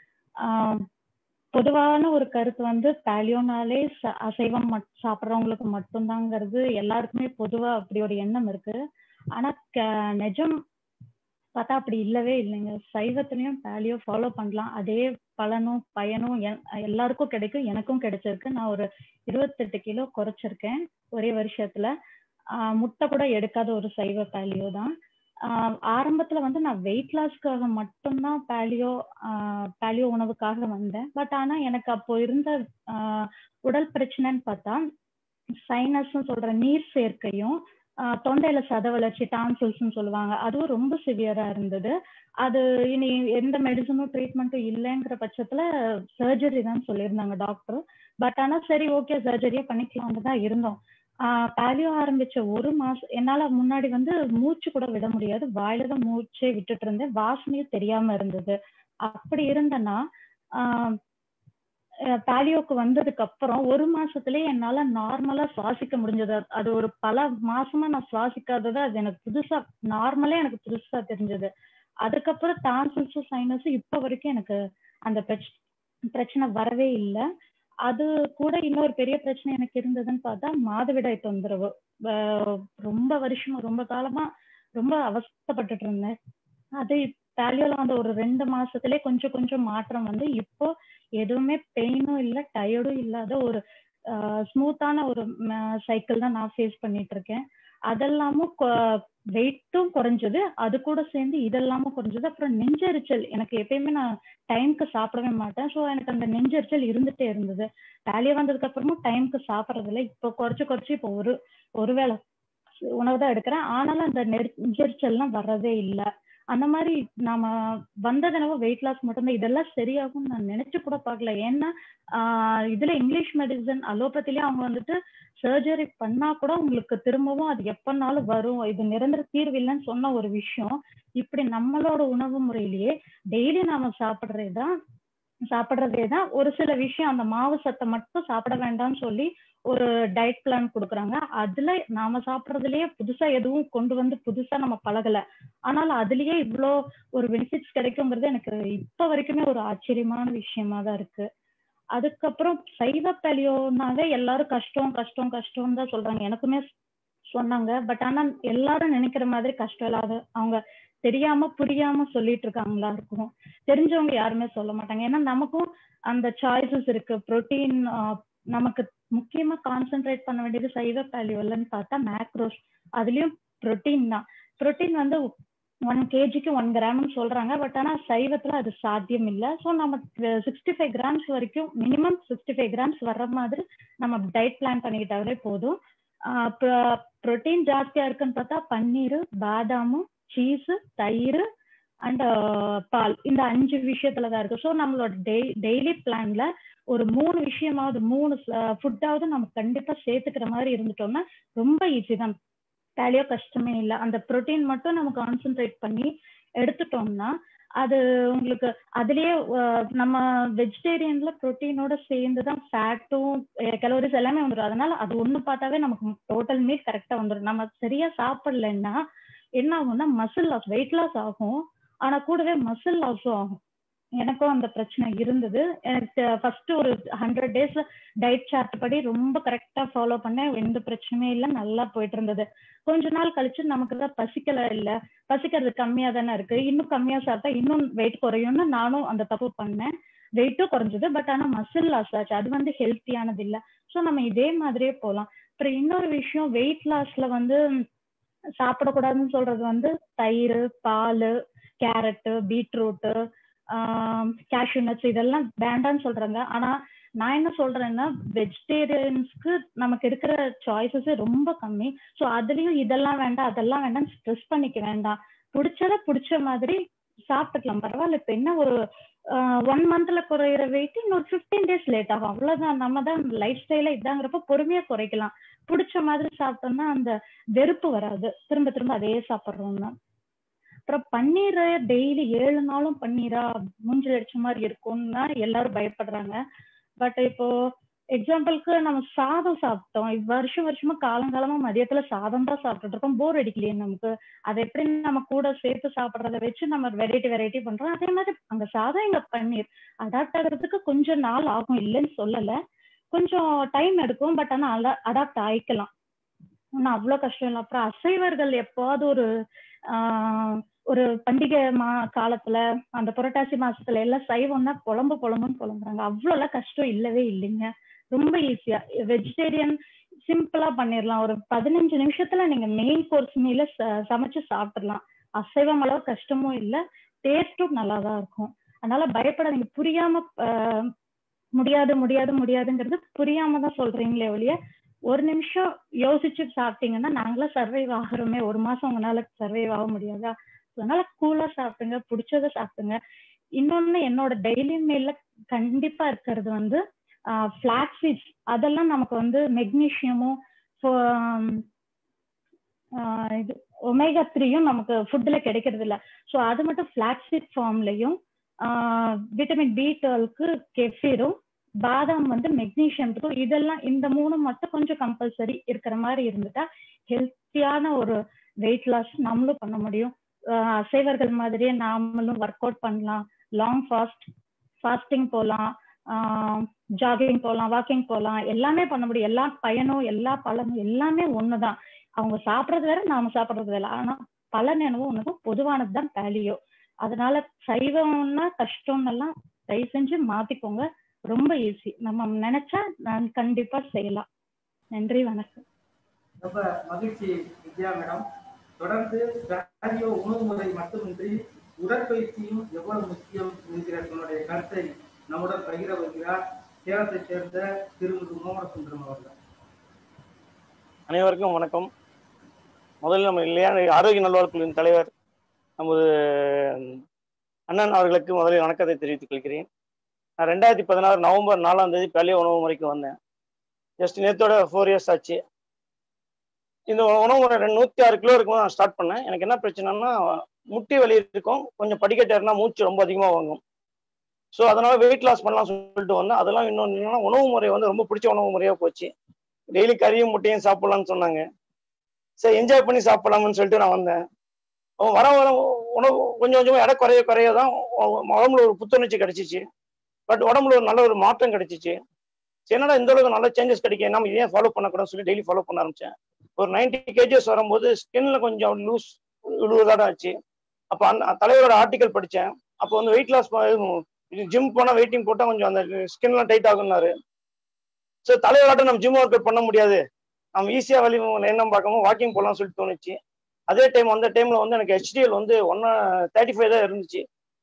ஆஹ் பொதுவான ஒரு கருத்து வந்து பேலியோனாலே ச- அசைவம் மட் சாப்பிட்றவங்களுக்கு மட்டும்தாங்கிறது எல்லாருக்குமே பொதுவா அப்படி ஒரு எண்ணம் இருக்கு ஆனா க- நிஜம் பார்த்தா அப்படி இல்லவே இல்லைங்க சைவத்திலையும் பேலியோ ஃபாலோ பண்ணலாம் அதே பலனும் பயனும் எ- எல்லாருக்கும் கிடைக்கும் எனக்கும் கிடைச்சிருக்கு நான் ஒரு இருபத்தெட்டு கிலோ குறைச்சிருக்கேன் ஒரே வருஷத்துல ஆஹ் முட்டை கூட எடுக்காத ஒரு சைவ பேலியோ தான் ஆஹ் ஆரம்பத்துல வந்து நான் வெயிட் லாஸ்க்காக மட்டும்தான் பேலியோ பேலியோ உணவுக்காக வந்தேன் பட் ஆனா எனக்கு அப்போ இருந்த ஆஹ் உடல் பிரச்சனைன்னு பார்த்தா சைனஸ்ன்னு சொல்ற நீர் சேர்க்கையும் ஆஹ் தொண்டையில சத வளர்ச்சி டான்சில்ஸ்னு சொல்லுவாங்க அதுவும் ரொம்ப சிவியரா இருந்தது அது இனி எந்த மெடிசனும் ட்ரீட்மெண்ட்டும் இல்லைங்கிற பட்சத்துல சர்ஜரி தான் சொல்லியிருந்தாங்க டாக்டர் பட் ஆனா சரி ஓகே சர்ஜரியே பண்ணிக்கலாம்னு தான் இருந்தோம் பேலியோ ஆரம்பிச்ச ஒரு மாசம் என்னால முன்னாடி வந்து மூச்சு கூட விட முடியாது வாயில தான் மூச்சே விட்டுட்டு இருந்தேன் வாசனையும் தெரியாம இருந்தது அப்படி இருந்தேன்னா ஆஹ் பேலியோக்கு வந்ததுக்கு அப்புறம் ஒரு மாசத்துலயே என்னால நார்மலா சுவாசிக்க முடிஞ்சது அது ஒரு பல மாசமா நான் சுவாசிக்காதது அது எனக்கு புதுசா நார்மலே எனக்கு புதுசா தெரிஞ்சது அதுக்கப்புறம் டான்சில்ஸும் சைனஸும் இப்ப வரைக்கும் எனக்கு அந்த பிரச்ச- பிரச்சனை வரவே இல்லை அது கூட இன்னொரு பெரிய பிரச்சனை எனக்கு இருந்ததுன்னு பார்த்தா மாதவிடாய் தொந்தரவு ஆஹ் ரொம்ப வருஷமா ரொம்ப காலமா ரொம்ப அவஸ்தைப்பட்டுட்டு இருந்தேன் அது பேலியோல வந்து ஒரு ரெண்டு மாசத்துலயே கொஞ்சம் கொஞ்சம் மாற்றம் வந்து இப்போ எதுவுமே பெயினும் இல்லை டயர்டும் இல்லாத ஒரு ஸ்மூத்தான ஒரு சைக்கிள் தான் நான் ஃபேஸ் பண்ணிட்டு இருக்கேன் அதெல்லாமும் வெயிட்டும் குறைஞ்சது அது கூட சேர்ந்து இதெல்லாமும் குறைஞ்சது அப்புறம் நெஞ்செரிச்சல் எனக்கு எப்பயுமே நான் டைம்க்கு சாப்பிடவே மாட்டேன் ஸோ எனக்கு அந்த நெஞ்செரிச்சல் இருந்துட்டே இருந்தது வேலையை வந்ததுக்கு அப்புறமும் டைம்க்கு சாப்பிட்றது இல்லை இப்போ குறைச்சு குறைச்சு இப்போ ஒரு ஒருவேளை உணவு தான் எடுக்கிறேன் ஆனாலும் அந்த நெஞ்செரிச்சல்லாம் வர்றதே இல்லை அந்த மாதிரி நாம வந்தது என்னவோ வெயிட் லாஸ் மட்டும்தான் இதெல்லாம் சரியாகும் நான் நினைச்சு கூட பார்க்கல ஏன்னா ஆஹ் இதுல இங்கிலீஷ் மெடிசன் அலோபதிலயே அவங்க வந்துட்டு சர்ஜரி பண்ணா கூட உங்களுக்கு திரும்பவும் அது எப்பனாலும் வரும் இது நிரந்தர தீர்வு இல்லைன்னு சொன்ன ஒரு விஷயம் இப்படி நம்மளோட உணவு முறையிலேயே டெய்லி நாம சாப்பிடுறதுதான் சாப்பிடுறதே தான் ஒரு சில விஷயம் அந்த மாவு சத்தை மட்டும் சாப்பிட வேண்டாம்னு சொல்லி ஒரு டயட் பிளான் கொடுக்குறாங்க அதுல நாம சாப்பிடுறதுலயே புதுசா எதுவும் கொண்டு வந்து புதுசா நம்ம பழகல ஆனாலும் அதுலயே இவ்வளோ ஒரு பெனிஃபிட்ஸ் கிடைக்குங்கிறது எனக்கு இப்ப வரைக்குமே ஒரு ஆச்சரியமான விஷயமா தான் இருக்கு அதுக்கப்புறம் சைவ பேலியோனாவே எல்லாரும் கஷ்டம் கஷ்டம் கஷ்டம்னு தான் சொல்றாங்க எனக்குமே சொன்னாங்க பட் ஆனா எல்லாரும் நினைக்கிற மாதிரி கஷ்டம் இல்லாத அவங்க தெரியாம புரியாம சொல்லிட்டு இருக்காங்களா இருக்கும் தெரிஞ்சவங்க யாருமே சொல்ல மாட்டாங்க ஏன்னா நமக்கும் அந்த சாய்ஸஸ் இருக்கு ப்ரோட்டீன் நமக்கு முக்கியமா கான்சென்ட்ரேட் பண்ண வேண்டியது சைவ பேலியோலன்னு பார்த்தா மேக்ரோஸ் அதுலயும் ப்ரோட்டீன் தான் ப்ரோட்டீன் வந்து ஒன் கேஜிக்கு ஒன் கிராம்னு சொல்றாங்க பட் ஆனா சைவத்துல அது சாத்தியம் இல்லை ஸோ நம்ம சிக்ஸ்டி ஃபைவ் கிராம்ஸ் வரைக்கும் மினிமம் சிக்ஸ்டி ஃபைவ் கிராம்ஸ் வர்ற மாதிரி நம்ம டயட் பிளான் பண்ணிக்கிட்டாவே போதும் ப்ரோட்டீன் ஜாஸ்தியா இருக்குன்னு பார்த்தா பன்னீர் பாதாமு சீஸ் தயிர் அண்ட் பால் இந்த அஞ்சு விஷயத்துல தான் இருக்கு ஸோ நம்மளோட டெய் டெய்லி பிளான்ல ஒரு மூணு விஷயமாவது மூணு ஃபுட்டாவது நம்ம கண்டிப்பா சேர்த்துக்கிற மாதிரி இருந்துட்டோம்னா ரொம்ப ஈஸி தான் பேலியோ கஷ்டமே இல்லை அந்த ப்ரோட்டீன் மட்டும் நம்ம கான்சென்ட்ரேட் பண்ணி எடுத்துட்டோம்னா அது உங்களுக்கு அதுலயே அஹ், நம்ம வெஜிடேரியன்ல புரோட்டீனோட சேர்ந்து தான் ஃபேட்டும் கலோரிஸ் எல்லாமே வந்துடும் அதனால அது ஒண்ணு பார்த்தாவே நமக்கு டோட்டல் மீட் கரெக்டா வந்துடும் நம்ம சரியா சாப்பிடலன்னா என்ன ஆகும்னா மசில் லாஸ் வெயிட் லாஸ் ஆகும் ஆனா கூடவே மசில் லாஸும் ஆகும் எனக்கும் அந்த பிரச்சனை இருந்தது எனக்கு ஃபர்ஸ்ட் ஒரு ஹண்ட்ரட் டேஸ்ல டயட் சார்ட் படி ரொம்ப கரெக்டா ஃபாலோ பண்ணேன் எந்த பிரச்சனையும் இல்லை நல்லா போயிட்டு இருந்தது கொஞ்ச நாள் கழிச்சு நமக்கு தான் பசிக்கல இல்ல பசிக்கிறது கம்மியா தானே இருக்கு இன்னும் கம்மியா சாப்பிட்டா இன்னும் வெயிட் குறையும்னு நானும் அந்த தப்பு பண்ணேன் வெயிட்டும் குறைஞ்சது பட் ஆனா மசில் லாஸ் ஆச்சு அது வந்து ஹெல்த்தியானது இல்ல ஸோ நம்ம இதே மாதிரியே போகலாம் அப்புறம் இன்னொரு விஷயம் வெயிட் லாஸ்ல வந்து சாப்பிடக்கூடாதுன்னு சொல்றது வந்து தயிர் பால் கேரட்டு பீட்ரூட்டு கேஷ்யூ நட்ஸ் இதெல்லாம் வேண்டாம்னு சொல்றாங்க ஆனா நான் என்ன சொல்றேன்னா வெஜிடேரியன்ஸ்க்கு நமக்கு இருக்கிற சாய்ஸஸ் ரொம்ப கம்மி ஸோ அதுலயும் இதெல்லாம் வேண்டாம் அதெல்லாம் வேண்டாம் ஸ்ட்ரெஸ் பண்ணிக்க வேண்டாம் பிடிச்சத பிடிச்ச மாதிரி சாப்பிட்டுக்கலாம் பரவாயில்ல இப்ப என்ன ஒரு ஒன் மந்த்ல குறையிற வெயிட் இன்னொரு ஃபிஃப்டீன் டேஸ் லேட் ஆகும் அவ்வளவுதான் நம்ம தான் லைஃப் ஸ்டைல இதாங்கிறப்ப பொறுமையா குறைக்கலாம் பிடிச்ச மாதிரி சாப்பிட்டோம்னா அந்த வெறுப்பு வராது திரும்ப திரும்ப அதே சாப்பிட்றோம்னா அப்புறம் பன்னீரை டெய்லி ஏழு நாளும் பன்னீரா மூஞ்சில் அடிச்ச மாதிரி இருக்கும்னா எல்லாரும் பயப்படுறாங்க பட் இப்போ எக்ஸாம்பிளுக்கு நம்ம சாதம் சாப்பிட்டோம் வருஷம் வருஷமா காலங்காலமா மதியத்துல சாதம் தான் சாப்பிட்டுட்டு இருக்கோம் போர் அடிக்கலையே நமக்கு அதை எப்படி நம்ம கூட சேர்த்து சாப்பிட்றத வச்சு நம்ம வெரைட்டி வெரைட்டி பண்றோம் அதே மாதிரி அங்க சாதம் இங்க பன்னீர் அடாப்ட் ஆகுறதுக்கு கொஞ்சம் நாள் ஆகும் இல்லைன்னு சொல்லல கொஞ்சம் டைம் எடுக்கும் பட் ஆனா அடாப்ட் ஆயிக்கலாம் ஒன்னும் அவ்வளவு கஷ்டம் இல்லை அப்புறம் அசைவர்கள் எப்போது ஒரு ஆஹ் ஒரு பண்டிகை மா காலத்துல அந்த புரட்டாசி மாசத்துல எல்லாம் சைவம்னா குழம்பு குழம்புன்னு குழம்புறாங்க அவ்வளோலாம் கஷ்டம் இல்லவே இல்லைங்க ரொம்ப ஈஸியா வெஜிடேரியன் சிம்பிளா பண்ணிடலாம் ஒரு பதினஞ்சு நிமிஷத்துல நீங்க மெயின் கோர்ஸ் மீல சமைச்சு சாப்பிடலாம் அசைவம் அளவு கஷ்டமும் இல்லை டேஸ்டும் நல்லா தான் இருக்கும் அதனால பயப்படாதீங்க புரியாம முடியாது முடியாது முடியாதுங்கிறது புரியாம தான் சொல்றீங்களே ஒழிய ஒரு நிமிஷம் யோசிச்சு சாப்பிட்டீங்கன்னா நாங்களாம் சர்வைவ் ஆகிறோமே ஒரு மாசம் உங்களால சர்வைவ் ஆக முடியாதா அதனால கூலா சாப்பிடுங்க பிடிச்சத சாப்பிடுங்க இன்னொன்னு என்னோட டெய்லி மீல்ல கண்டிப்பா இருக்கிறது வந்து ஃபிளாக் சீட்ஸ் அதெல்லாம் நமக்கு வந்து மெக்னீஷியமும் இது ஒமேகா த்ரீயும் நமக்கு ஃபுட்ல கிடைக்கிறது இல்ல ஸோ அது மட்டும் ஃபிளாக் சீட் ஃபார்ம்லையும் விட்டமின் பி டுவெல்க்கு கெஃபீரும் பாதாம் வந்து மெக்னீஷியத்துக்கும் இதெல்லாம் இந்த மூணு மட்டும் கொஞ்சம் கம்பல்சரி இருக்கிற மாதிரி இருந்துட்டா ஹெல்த்தியான ஒரு வெயிட் லாஸ் நம்மளும் பண்ண முடியும் அசைவர்கள் மாதிரியே நாமளும் ஒர்க் அவுட் பண்ணலாம் லாங் ஃபாஸ்ட் ஃபாஸ்டிங் போகலாம் ஜாகிங் போகலாம் வாக்கிங் போகலாம் எல்லாமே பண்ண முடியும் எல்லா பயனும் எல்லா பலனும் எல்லாமே ஒண்ணுதான் அவங்க சாப்பிட்றது வேற நாம சாப்பிட்றது வேற ஆனா பலன் என்னவோ ஒண்ணுதான் பொதுவானது தான் பேலியோ அதனால சைவம்னா கஷ்டம்னு எல்லாம் தயவு செஞ்சு மாத்திக்கோங்க ரொம்ப ஈஸி நம்ம நினைச்சா நான் கண்டிப்பா செய்யலாம் நன்றி வணக்கம் ரொம்ப மகிழ்ச்சி வித்யா மேடம் தொடர்ந்து பேலியோ உணவு முறை மட்டுமின்றி உடற்பயிற்சியும் எவ்வளவு முக்கியம் என்கிற தன்னுடைய கருத்தை நம்முடன் பகிர வருகிறார் சேலத்தை சேர்ந்த திருமதி மோகன சுந்தரம் அவர்கள் அனைவருக்கும் வணக்கம் முதலில் நம்ம இல்லையா ஆரோக்கிய நல்வாழ்வுக்குழுவின் தலைவர் நமது அண்ணன் அவர்களுக்கு முதலில் வணக்கத்தை தெரிவித்துக் கொள்கிறேன் நான் ரெண்டாயிரத்தி பதினாறு நவம்பர் நாலாம் தேதி பழைய உணவு முறைக்கு வந்தேன் ஜஸ்ட் நேத்தோட ஃபோர் இயர்ஸ் ஆச்சு இந்த உணவு முறை ரெண்டு நூற்றி ஆறு கிலோ இருக்கும் நான் ஸ்டார்ட் பண்ணேன் எனக்கு என்ன பிரச்சனைனா முட்டி வலி இருக்கும் கொஞ்சம் படிக்கட்டு ஏறினா மூச்சு ரொம்ப அதிகமாக வாங்கும் ஸோ அதனால வெயிட் லாஸ் பண்ணலாம் சொல்லிட்டு வந்தேன் அதெல்லாம் இன்னொன்று என்னன்னா உணவு முறை வந்து ரொம்ப பிடிச்ச உணவு முறையாக போச்சு டெய்லி கறியும் முட்டையும் சாப்பிடலாம்னு சொன்னாங்க சரி என்ஜாய் பண்ணி சாப்பிடலாம்னு சொல்லிட்டு நான் வந்தேன் வர வர உணவு கொஞ்சம் கொஞ்சமாக எடை குறைய குறைய தான் உடம்புல ஒரு புத்துணர்ச்சி கிடைச்சிச்சு பட் உடம்புல ஒரு நல்ல ஒரு மாற்றம் கிடைச்சிச்சு என்னடா இந்த அளவுக்கு நல்ல சேஞ்சஸ் கிடைக்கும் நம்ம ஏன் ஃபாலோ பண்ணக்கூடாதுன்னு சொல்லி டெய்லி ஃபாலோ பண்ண ஆரம்பிச்சேன் ஒரு நைன்டி கேஜிஎஸ் வரும்போது ஸ்கின்ல கொஞ்சம் லூஸ் விழுவதாக ஆச்சு அப்போ அந்த தலைவரோட ஆர்டிக்கல் படித்தேன் அப்போ வந்து வெயிட் லாஸ் ஜிம் போனால் வெயிட்டிங் போட்டால் கொஞ்சம் அந்த ஸ்கின்லாம் டைட் ஆகுனாரு ஸோ தலைவராட்டம் நம்ம ஜிம் ஒர்க் அவுட் பண்ண முடியாது நம்ம ஈஸியாக வழி என்ன பார்க்காம வாக்கிங் போகலாம்னு சொல்லிட்டு தோணுச்சு அதே டைம் அந்த டைம்ல வந்து எனக்கு ஹெச்டிஎல் வந்து ஒன்னா தேர்ட்டி ஃபைவ் தான் இருந்துச்சு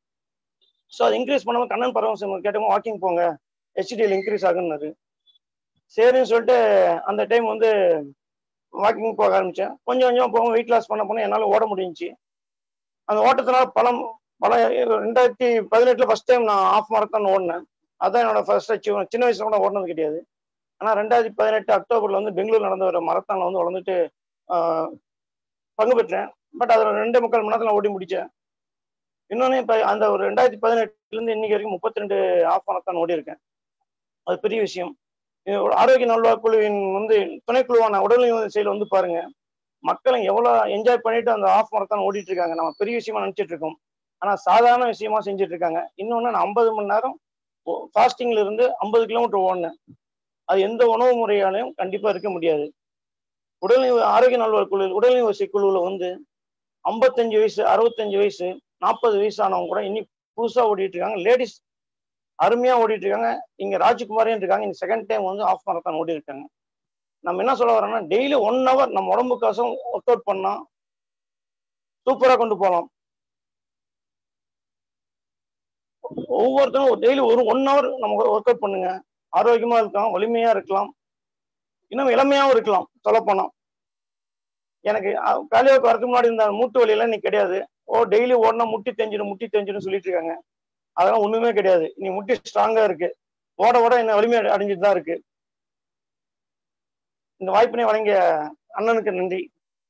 ஸோ அது இன்க்ரீஸ் பண்ணாமல் கண்ணன் பரவசம் கேட்டவங்க வாக்கிங் போங்க ஹெச்டிஎல் இன்க்ரீஸ் ஆகுன்னாரு சரின்னு சொல்லிட்டு அந்த டைம் வந்து வாக்கிங் போக ஆரம்பித்தேன் கொஞ்சம் கொஞ்சம் போக வெயிட் லாஸ் பண்ண போனால் என்னால் ஓட முடிஞ்சிச்சு அந்த ஓட்டத்தினால பலம் பல ரெண்டாயிரத்தி பதினெட்டில் ஃபஸ்ட் டைம் நான் ஆஃப் மாரத்தான் ஓடினேன் அதான் என்னோட ஃபர்ஸ்ட் அச்சீவ் சின்ன வயசுல கூட ஓடினது கிடையாது ஆனால் ரெண்டாயிரத்தி பதினெட்டு அக்டோபரில் வந்து பெங்களூர் நடந்த ஒரு மரத்தானில் வந்து வளர்ந்துட்டு பங்கு பெற்றேன் பட் அதில் ரெண்டே முக்கால் மணி நேரத்தில் ஓடி முடித்தேன் இன்னொன்னு இப்ப அந்த ஒரு ரெண்டாயிரத்தி பதினெட்டுல இருந்து இன்னைக்கு வரைக்கும் முப்பத்தி ரெண்டு ஆஃப் மாரத்தான் ஓடி இருக்கேன் அது பெரிய விஷயம் இது ஒரு ஆரோக்கிய நல்வாழ்வு குழுவின் வந்து துணைக்குழுவான உடல்நல செயல் வந்து பாருங்க மக்கள் எவ்வளவு என்ஜாய் பண்ணிட்டு அந்த ஆஃப் மாரத்தான் ஓடிட்டு இருக்காங்க நம்ம பெரிய விஷயமா நினைச்சிட்டு இருக்கோம் ஆனா சாதாரண விஷயமா செஞ்சுட்டு இருக்காங்க இன்னொன்னு நான் ஐம்பது மணி நேரம் ஃபாஸ்டிங்ல இருந்து ஐம்பது கிலோமீட்டர் ஓடினேன் அது எந்த உணவு முறையாலையும் கண்டிப்பா இருக்க முடியாது உடல்நல ஆரோக்கிய நல்வாழ்வு குழு உடல்நல வசதி குழுவில் வந்து ஐம்பத்தஞ்சு வயசு அறுபத்தஞ்சு வயசு நாற்பது வயசு ஆனவங்க கூட இன்னைக்கு புதுசா ஓடிட்டு இருக்காங்க லேடிஸ் அருமையா ஓடிட்டு இருக்காங்க இங்க ராஜ்குமாரியும் இருக்காங்க இந்த செகண்ட் டைம் வந்து ஆஃப் மாரத்தான் ஓடி இருக்காங்க நம்ம என்ன சொல்ல வரோம்னா டெய்லி ஒன் ஹவர் நம்ம உடம்புக்காசம் ஒர்க் அவுட் பண்ணா சூப்பரா கொண்டு போகலாம் ஒவ்வொருத்தரும் டெய்லி ஒரு ஒன் ஹவர் நம்ம ஒர்க் அவுட் பண்ணுங்க ஆரோக்கியமா இருக்கலாம் வலிமையா இருக்கலாம் இன்னும் இளமையாவும் இருக்கலாம் சொல்லப்போனா எனக்கு காலியாவுக்கு வரதுக்கு முன்னாடி இந்த மூட்டு வலியெல்லாம் இன்னைக்கு கிடையாது ஓ டெய்லி ஓடினா முட்டி தெரிஞ்சிடும் முட்டி தெரிஞ்சிடும் சொல்லிட்டு இருக்காங்க அதெல்லாம் ஒண்ணுமே கிடையாது நீ முட்டி ஸ்ட்ராங்கா இருக்கு ஓட ஓட என்ன வலிமை அடைஞ்சிட்டு தான் இருக்கு இந்த வாய்ப்பினை வழங்கிய அண்ணனுக்கு நன்றி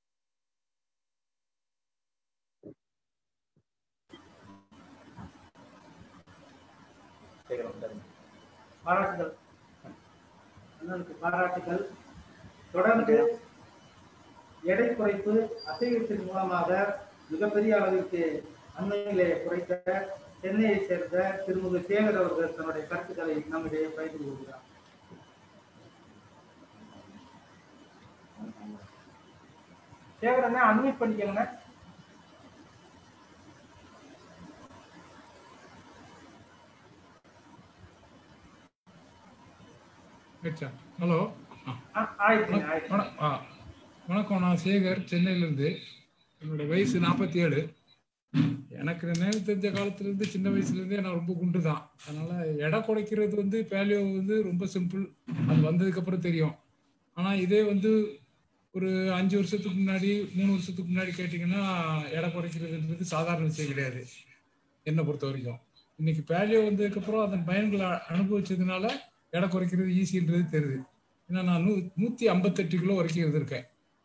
பாராட்டுகள் அண்ணனுக்கு பாராட்டுகள் தொடர்ந்து எடை குறைப்பு அசைவத்தின் மூலமாக மிகப்பெரிய அளவிற்கு அண்மையிலே குறைத்த சென்னையை சேர்ந்த திருமுக சேகர் அவர்கள் தன்னுடைய கருத்துக்களை நம்மிடையே பகிர்ந்து கொள்கிறார் சேகர் அண்ணா அன்மிட் பண்ணிக்கங்க ஆயிடுச்சா ஹலோ ஆ ஆயிடுச்சுங்க ஆயிடுச்சு வண- ஆ வணக்கம் நான் சேகர் சென்னையிலேருந்து என்னோட வயசு நாற்பத்தி ஏழு எனக்கு நினைவு தெரிஞ்ச காலத்துலேருந்து சின்ன வயசுலேருந்தே நான் ரொம்ப குண்டு தான் அதனால் எடை குறைக்கிறது வந்து பேலியோ வந்து ரொம்ப சிம்பிள் அது வந்ததுக்கப்புறம் தெரியும் ஆனால் இதே வந்து ஒரு அஞ்சு வருஷத்துக்கு முன்னாடி மூணு வருஷத்துக்கு முன்னாடி கேட்டிங்கன்னா எடை குறைக்கிறதுன்றது சாதாரண விஷயம் கிடையாது என்னை பொறுத்த வரைக்கும் இன்னைக்கு பேலியோ வந்ததுக்கப்புறம் அதன் பயன்களை அனுபவிச்சதுனால எடை குறைக்கிறது ஈஸின்றது தெரியுது ஏன்னா நான் நூ நூற்றி ஐம்பத்தெட்டு கிலோ வரைக்கும் இருந்திருக்கேன்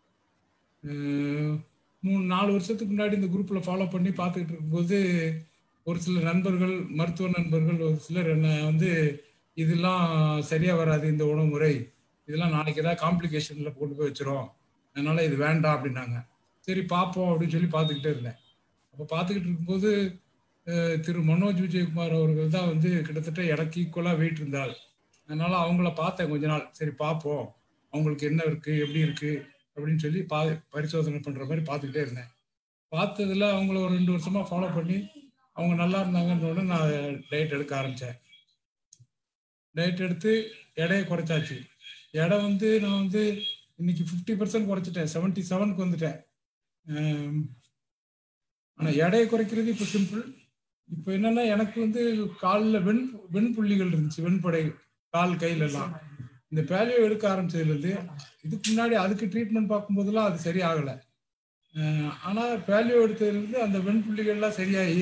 அஹ் மூணு நாலு வருஷத்துக்கு முன்னாடி இந்த குரூப்பில் ஃபாலோ பண்ணி பார்த்துக்கிட்டு இருக்கும்போது ஒரு சில நண்பர்கள் மருத்துவ நண்பர்கள் ஒரு சிலர் என்ன வந்து இதெல்லாம் சரியாக வராது இந்த உணவு முறை இதெல்லாம் நாளைக்கு ஏதாவது காம்ப்ளிகேஷனில் கொண்டு போய் வச்சிரும் அதனால இது வேண்டாம் அப்படின்னாங்க சரி பார்ப்போம் அப்படின்னு சொல்லி பார்த்துக்கிட்டே இருந்தேன் அப்போ பார்த்துக்கிட்டு இருக்கும்போது அஹ் திரு மனோஜ் விஜயகுமார் அவர்கள் தான் வந்து கிட்டத்தட்ட எனக்கு ஈக்குவலாக வெயிட் இருந்தால் அதனால அவங்கள பார்த்தேன் கொஞ்ச நாள் சரி பார்ப்போம் அவங்களுக்கு என்ன இருக்கு எப்படி இருக்கு அப்படின்னு சொல்லி பா பரிசோதனை பண்ற மாதிரி பார்த்துக்கிட்டே இருந்தேன் பார்த்ததுல அவங்கள ஒரு ரெண்டு வருஷமா ஃபாலோ பண்ணி அவங்க நல்லா இருந்தாங்கன்னு உடனே நான் டயட் எடுக்க ஆரம்பிச்சேன் டயட் எடுத்து எடையை குறைச்சாச்சு எடை வந்து நான் வந்து இன்னைக்கு ஃபிஃப்டி பர்சன்ட் குறைச்சிட்டேன் செவன்டி செவனுக்கு வந்துட்டேன் ஆம், ஆனா எடையை குறைக்கிறது இப்போ சிம்பிள் இப்போ என்னன்னா எனக்கு வந்து காலில் வெண் வெண்புள்ளிகள் இருந்துச்சு வெண்படை கால் கையில எல்லாம் இந்த பேலியோ எடுக்க ஆரம்பிச்சதுலேருந்து இதுக்கு முன்னாடி அதுக்கு ட்ரீட்மெண்ட் பார்க்கும்போதெல்லாம் அது சரியாகலை ஆனால் பேலியோ எடுத்ததுலேருந்து அந்த வெண்புள்ளிகள்லாம் சரியாகி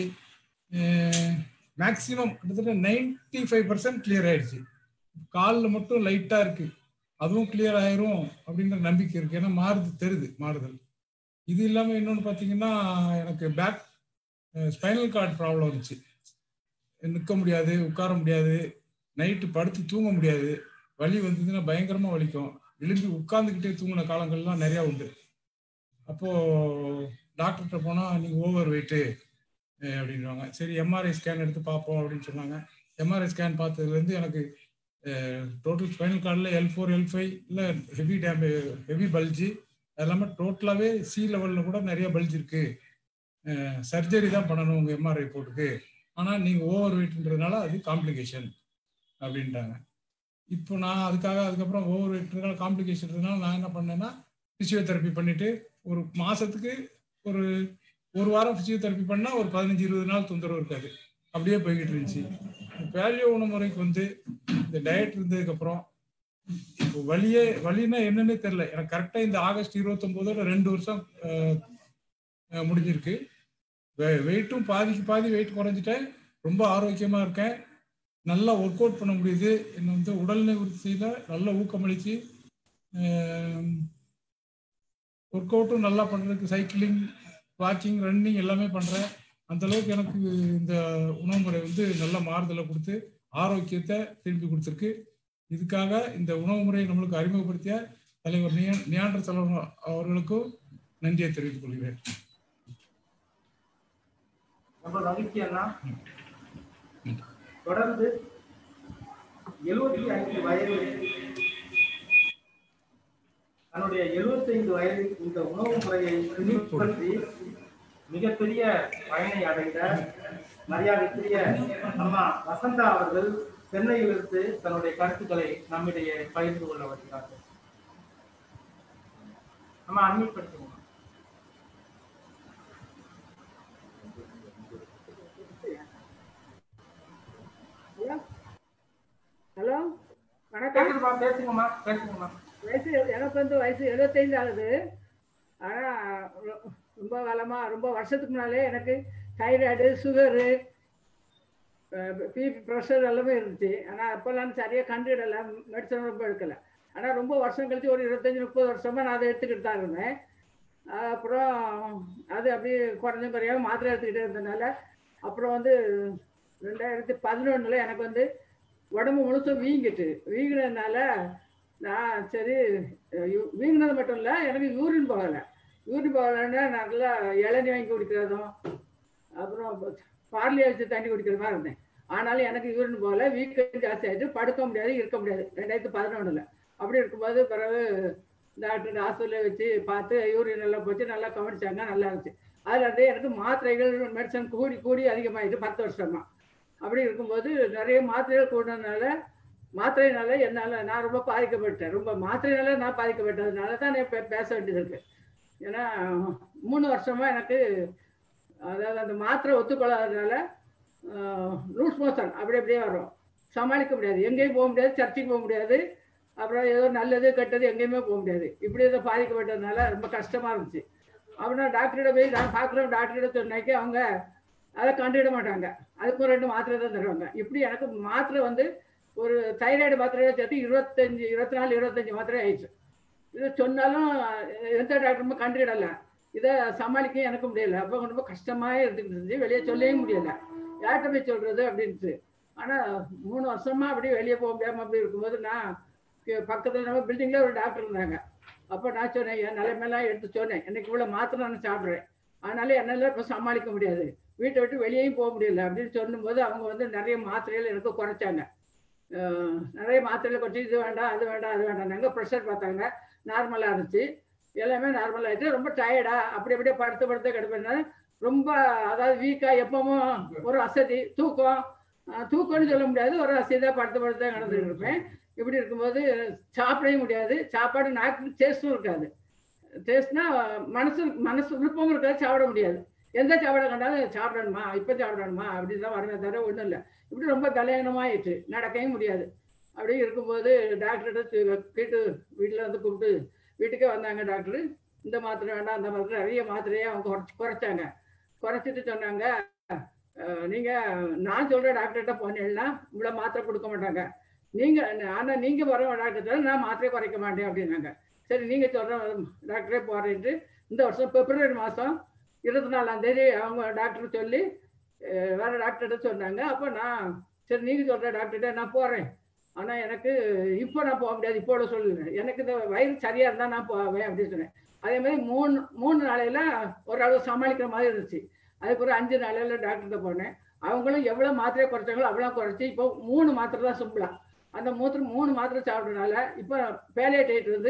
மேக்ஸிமம் கிட்டத்தட்ட நைன்டி ஃபைவ் பர்சன்ட் கிளியர் ஆயிடுச்சு காலில் மட்டும் லைட்டாக இருக்கு அதுவும் கிளியர் ஆயிரும் அப்படின்ற நம்பிக்கை இருக்கு ஏன்னா மாறுது தெரியுது மாறுதல் இது இல்லாமல் இன்னொன்று பார்த்தீங்கன்னா எனக்கு பேக் ஸ்பைனல் கார்டு ப்ராப்ளம் இருந்துச்சு நிற்க முடியாது உட்கார முடியாது நைட்டு படுத்து தூங்க முடியாது வலி வந்ததுன்னா பயங்கரமா வலிக்கும் எழும்பி உட்கார்ந்துக்கிட்டே தூங்கின காலங்கள்லாம் நிறையா உண்டு அப்போ டாக்டர்கிட்ட போனா நீங்க ஓவர் வெயிட்டு அப்படின்வாங்க சரி எம்ஆர்ஐ ஸ்கேன் எடுத்து பார்ப்போம் அப்படின்னு சொன்னாங்க எம்ஆர்ஐ ஸ்கேன் பார்த்ததுலேருந்து எனக்கு டோட்டல் ஸ்பைனல் கார்டில் எல் ஃபோர் எல் ஃபைவ் இல்லை ஹெவி டேமே ஹெவி பல்ஜி அது இல்லாமல் டோட்டலாகவே சி லெவலில் கூட நிறைய பல்ஜ் இருக்கு சர்ஜரி தான் பண்ணணும் உங்கள் எம்ஆர்ஐ போட்டுக்கு ஆனால் நீங்கள் ஓவர் வெயிட்ன்றதுனால அது காம்ப்ளிகேஷன் அப்படின்ட்டாங்க இப்போ நான் அதுக்காக அதுக்கப்புறம் ஓவர் வெயிட்னால காம்ப்ளிகேஷன் இருந்ததுனால நான் என்ன பண்ணேன்னா ஃபிசியோதெரப்பி பண்ணிட்டு ஒரு மாசத்துக்கு ஒரு ஒரு வாரம் ஃபிசியோதெரப்பி பண்ணால் ஒரு பதினஞ்சு இருபது நாள் தொந்தரவு இருக்காது அப்படியே போய்கிட்டு இருந்துச்சு பேலியோ உணவு முறைக்கு வந்து இந்த டயட் இருந்ததுக்கப்புறம் இப்போ வலியே வலின்னா என்னன்னே தெரில எனக்கு கரெக்டாக இந்த ஆகஸ்ட் இருபத்தொம்போதோட ரெண்டு வருஷம் அஹ், அஹ், முடிஞ்சிருக்கு வெயிட்டும் பாதிக்கு பாதி வெயிட் குறைஞ்சிட்டேன் ரொம்ப ஆரோக்கியமா இருக்கேன் நல்லா ஒர்க் அவுட் பண்ண முடியுது என்னை வந்து உடல் நிவர்த்தியில நல்ல ஊக்கமளிச்சு ஒர்க் அவுட்டும் நல்லா பண்றதுக்கு சைக்கிளிங் வாக்கிங் ரன்னிங் எல்லாமே பண்றேன் அந்த அளவுக்கு எனக்கு இந்த உணவு முறை வந்து நல்ல மாறுதலை கொடுத்து ஆரோக்கியத்தை திரும்பி கொடுத்துருக்கு இதுக்காக இந்த உணவு முறையை நம்மளுக்கு அறிமுகப்படுத்திய தலைவர் நியா நியாண்டர் தலைவர் அவர்களுக்கும் நன்றியை தெரிவித்துக் கொள்கிறேன் ரொம்ப மகிழ்ச்சி அண்ணா தொடர்ந்து எழுபத்தி ஐந்து வயது தன்னுடைய 75 வயதில் இந்த உணவு முறையை பின்பற்றி மிகப்பெரிய பயனை அடைந்த மரியாதைக்குரிய அம்மா வசந்தா அவர்கள் சென்னையிலிருந்து தன்னுடைய கருத்துக்களை நம்மிடையே பகிர்ந்து கொள்ள வருகிறார்கள் அம்மா அன்மைப்படுத்துவோம் ஹலோ ஹலோ வணக்கம் கேக்குதுமா பேசுங்கம்மா பேசுங்கம்மா வயசு எனக்கு வந்து வயசு எழுபத்தைந்து ஆகுது ஆனால் ரொம்ப காலமாக ரொம்ப வருஷத்துக்கு முன்னாலே எனக்கு தைராய்டு சுகரு பிபி ப்ரெஷர் எல்லாமே இருந்துச்சு ஆனால் அப்போல்லாம் சரியாக கண்டுக்கிடல மெடிசன் ரொம்ப எடுக்கலை ஆனால் ரொம்ப வருஷம் கழிச்சு ஒரு இருபத்தஞ்சி முப்பது வருஷமாக நான் அதை எடுத்துக்கிட்டு தான் இருந்தேன் அப்புறம் அது அப்படியே குறைஞ்ச குறையாம மாத்திரை எடுத்துக்கிட்டே இருந்ததுனால அப்புறம் வந்து ரெண்டாயிரத்தி பதினொன்றில் எனக்கு வந்து உடம்பு முழுசும் வீங்கிட்டு வீங்கினதுனால நான் சரி யூ- வீங்கினது மட்டும் இல்லை எனக்கு யூரின் போகலை யூரின் போகலைன்னா நல்லா இளநீ வாங்கி குடிக்கிறதும் அப்புறம் பார்லியை வச்சு தண்ணி குடிக்கிற மாதிரி இருந்தேன் ஆனாலும் எனக்கு யூரின் போகலை வீக்கம் ஜாஸ்தி ஆயிட்டு படுக்க முடியாது இருக்க முடியாது ரெண்டாயிரத்தி பதினொன்றில் அப்படி இருக்கும்போது பிறகு டாக்டர் ஹாஸ்பிட்டலில் வச்சு பார்த்து யூரின் எல்லாம் போச்சு நல்லா கவனிச்சாங்க நல்லா இருந்துச்சு அதில் இருந்து எனக்கு மாத்திரைகள் மெடிசன் கூடி கூடி அதிகமாயிட்டு பத்து வருஷமா அப்படி இருக்கும்போது நிறைய மாத்திரைகள் கூடனால மாத்திரைனால என்னால் நான் ரொம்ப பாதிக்கப்பட்டேன் ரொம்ப மாத்திரைனால நான் பாதிக்கப்பட்டதுனால தான் நான் இப்போ பேச வேண்டியது இருக்கு ஏன்னா மூணு வருஷமா எனக்கு அதாவது அந்த மாத்திரை ஒத்துக்கொள்ளாததுனால லூஸ் மோஷன் அப்படி அப்படியே வரும் சமாளிக்க முடியாது எங்கேயும் போக முடியாது சர்ச்சுக்கு போக முடியாது அப்புறம் ஏதோ நல்லது கெட்டது எங்கேயுமே போக முடியாது இப்படி இதை பாதிக்கப்பட்டதுனால ரொம்ப கஷ்டமா இருந்துச்சு அப்புறம் டாக்டர்கிட்ட போய் நான் பார்க்குறோம் டாக்டர்கிட்ட சொன்னாக்கி அவங்க அதை கண்டுவிட மாட்டாங்க அதுக்கு ஒரு ரெண்டு மாத்திரை தான் தருவாங்க இப்படி எனக்கு மாத்திரை வந்து ஒரு தைராய்டு மாத்திரையை சேர்த்து இருபத்தஞ்சு இருபத்தி நாலு இருபத்தஞ்சு மாத்திரை ஆயிடுச்சு இது சொன்னாலும் எந்த டாக்டருமே கண்டுக்கிடல இதை சமாளிக்க எனக்கு முடியல அப்போ ரொம்ப கஷ்டமாக இருந்துக்கிட்டு இருந்துச்சு வெளியே சொல்லவே முடியல யார்கிட்ட போய் சொல்றது அப்படின்ட்டு ஆனால் மூணு வருஷமா அப்படியே வெளியே போக முடியாமல் அப்படி இருக்கும்போது நான் கே- பக்கத்துல நம்ம பில்டிங்ல ஒரு டாக்டர் இருந்தாங்க அப்போ நான் சொன்னேன் என் நிலைமையெல்லாம் எடுத்து சொன்னேன் எனக்கு இவ்வளோ மாத்திரை நான் சாப்பிட்றேன் அதனால என்னால் இப்போ சமாளிக்க முடியாது வீட்டை விட்டு வெளியேயும் போக முடியல அப்படின்னு சொல்லும்போது அவங்க வந்து நிறைய மாத்திரைகள் எனக்கு குறைச்சாங்க அஹ் நிறைய மாத்திரைகள் குறைச்சி இது வேண்டாம் அது வேண்டாம் அது வேண்டாம்னாங்க ப்ரெஷர் பார்த்தாங்க நார்மலாக இருந்துச்சு எல்லாமே நார்மல் ஆயிடுச்சு ரொம்ப டயர்டா அப்படி அப்படியே படுத்து படுத்து கிடப்பேன் ரொம்ப அதாவது வீக்கா எப்பவும் ஒரு அசதி தூக்கம் அஹ் தூக்கம்னு சொல்ல முடியாது ஒரு அசதியா படுத்து படுத்து கிடந்துட்டு இருப்பேன் இப்படி இருக்கும்போது சாப்பிடவே முடியாது சாப்பாடு நாக்கு டேஸ்ட்டும் இருக்காது டேஸ்ட்னா மனசு மனசு விருப்பமும் இருக்காது சாப்பிட முடியாது எந்த சாப்பாடை கண்டாலும் சாப்பிடணுமா இப்போ சாப்பிடணுமா அப்படி தான் வருமே தவிர ஒன்றும் இல்லை இப்படி ரொம்ப கல்யாணமாயிட்டு நடக்கவே முடியாது அப்படி இருக்கும்போது டாக்டர்கிட்ட கேட்டு வீட்டில் வந்து கூப்பிட்டு வீட்டுக்கே வந்தாங்க டாக்டர் இந்த மாத்திரை வேண்டாம் அந்த மாத்திரை நிறைய மாத்திரையை அவங்க குறைச்சி குறைச்சாங்க குறைச்சிட்டு சொன்னாங்க அஹ், நீங்க நான் சொல்ற டாக்டர்கிட்ட போனீங்கன்னா இவ்வளோ மாத்திரை கொடுக்க மாட்டாங்க நீங்க ஆனா நீங்க வர டாக்டர் நான் மாத்திரை குறைக்க மாட்டேன் அப்படின்னாங்க சரி நீங்க சொல்ற டாக்டரே போறேன்ட்டு இந்த வருஷம் பிப்ரவரி மாசம் இருபத்தி நாலாம் தேதி அவங்க டாக்டர் சொல்லி அஹ், வேற டாக்டர்கிட்ட சொன்னாங்க அப்போ நான் சரி நீங்க சொல்ற டாக்டர்கிட்ட நான் போறேன் ஆனா எனக்கு இப்போ நான் போக முடியாது இப்போட சொல்லுங்க எனக்கு இந்த வயிறு சரியா இருந்தா நான் போவேன் அப்படின்னு சொன்னேன் அதே மாதிரி மூணு மூணு நாளையில ஓரளவு சமாளிக்கிற மாதிரி இருந்துச்சு அதுக்கு ஒரு அஞ்சு நாளையில டாக்டர்கிட்ட போனேன் அவங்களும் எவ்வளவு மாத்திரை குறைச்சாங்களோ அவ்வளோ குறைச்சி இப்போ மூணு மாத்திரை தான் சிம்பிளா அந்த மூத்திரை மூணு மாத்திரை சாப்பிட்றதுனால இப்போ பேலியேட் இருந்து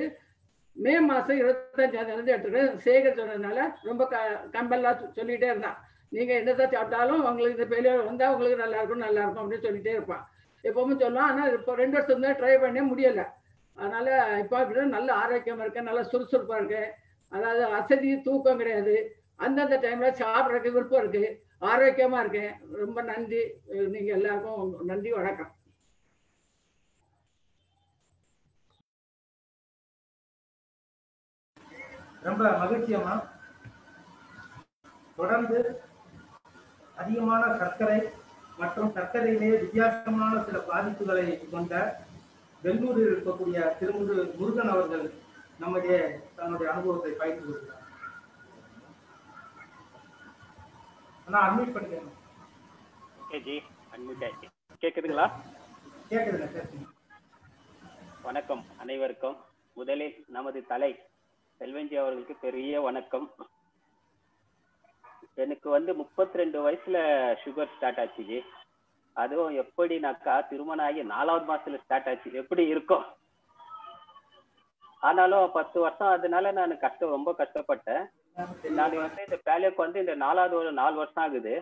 மே மாசம் இருபத்தஞ்சாம் தேதி எடுத்துக்கிறேன் சேகர் சொன்னதுனால ரொம்ப க கம்பல்லா சொல்லிட்டே இருந்தான் நீங்க என்னதான் சாப்பிட்டாலும் உங்களுக்கு இந்த பேலியோ வந்தா உங்களுக்கு நல்லா இருக்கும் நல்லா இருக்கும் அப்படின்னு சொல்லிட்டே இருப்பான் எப்பவுமே சொல்லுவான் ஆனா இப்போ ரெண்டு வருஷம் தான் ட்ரை பண்ண முடியல அதனால இப்போ அப்படின்னா நல்ல ஆரோக்கியமா இருக்கேன் நல்லா சுறுசுறுப்பா இருக்கேன் அதாவது அசதி தூக்கம் கிடையாது அந்தந்த டைம்ல சாப்பிட்றதுக்கு விருப்பம் இருக்கு ஆரோக்கியமா இருக்கேன் ரொம்ப நன்றி அஹ் நீங்க எல்லாருக்கும் நன்றி வணக்கம் ரொம்ப மகிழ்ச்சியம்மா தொடர்ந்து அதிகமான சர்க்கரை மற்றும் சர்க்கரையிலேயே வித்தியாசமான சில பாதிப்புகளை கொண்ட பெங்களூரில் இருக்கக்கூடிய திருமுரு முருகன் அவர்கள் நம்முடைய தன்னுடைய அனுபவத்தை பகிர்ந்து கொள்கிறார் ஆனா அட்மிட் பண்ணிக்கணும் ஓகே ஜி அன்மிட் ஆச்சு கேக்குதுங்களா கேக்குதுங்க பேசுங்க வணக்கம் அனைவருக்கும் முதலில் நமது தலை செல்வஞ்சி அவர்களுக்கு பெரிய வணக்கம் எனக்கு வந்து முப்பத்தி ரெண்டு வயசுல சுகர் ஸ்டார்ட் ஆச்சு ஜி அதுவும் எப்படினாக்கா திருமணம் ஆகி நாலாவது மாசத்துல ஸ்டார்ட் ஆச்சு எப்படி இருக்கும் ஆனாலும் பத்து வருஷம் அதனால நான் கஷ்டம் ரொம்ப கஷ்டப்பட்டேன் நான் வந்து இந்த பேலியோக்கு வந்து இந்த நாலாவது ஒரு நாலு வருஷம் ஆகுது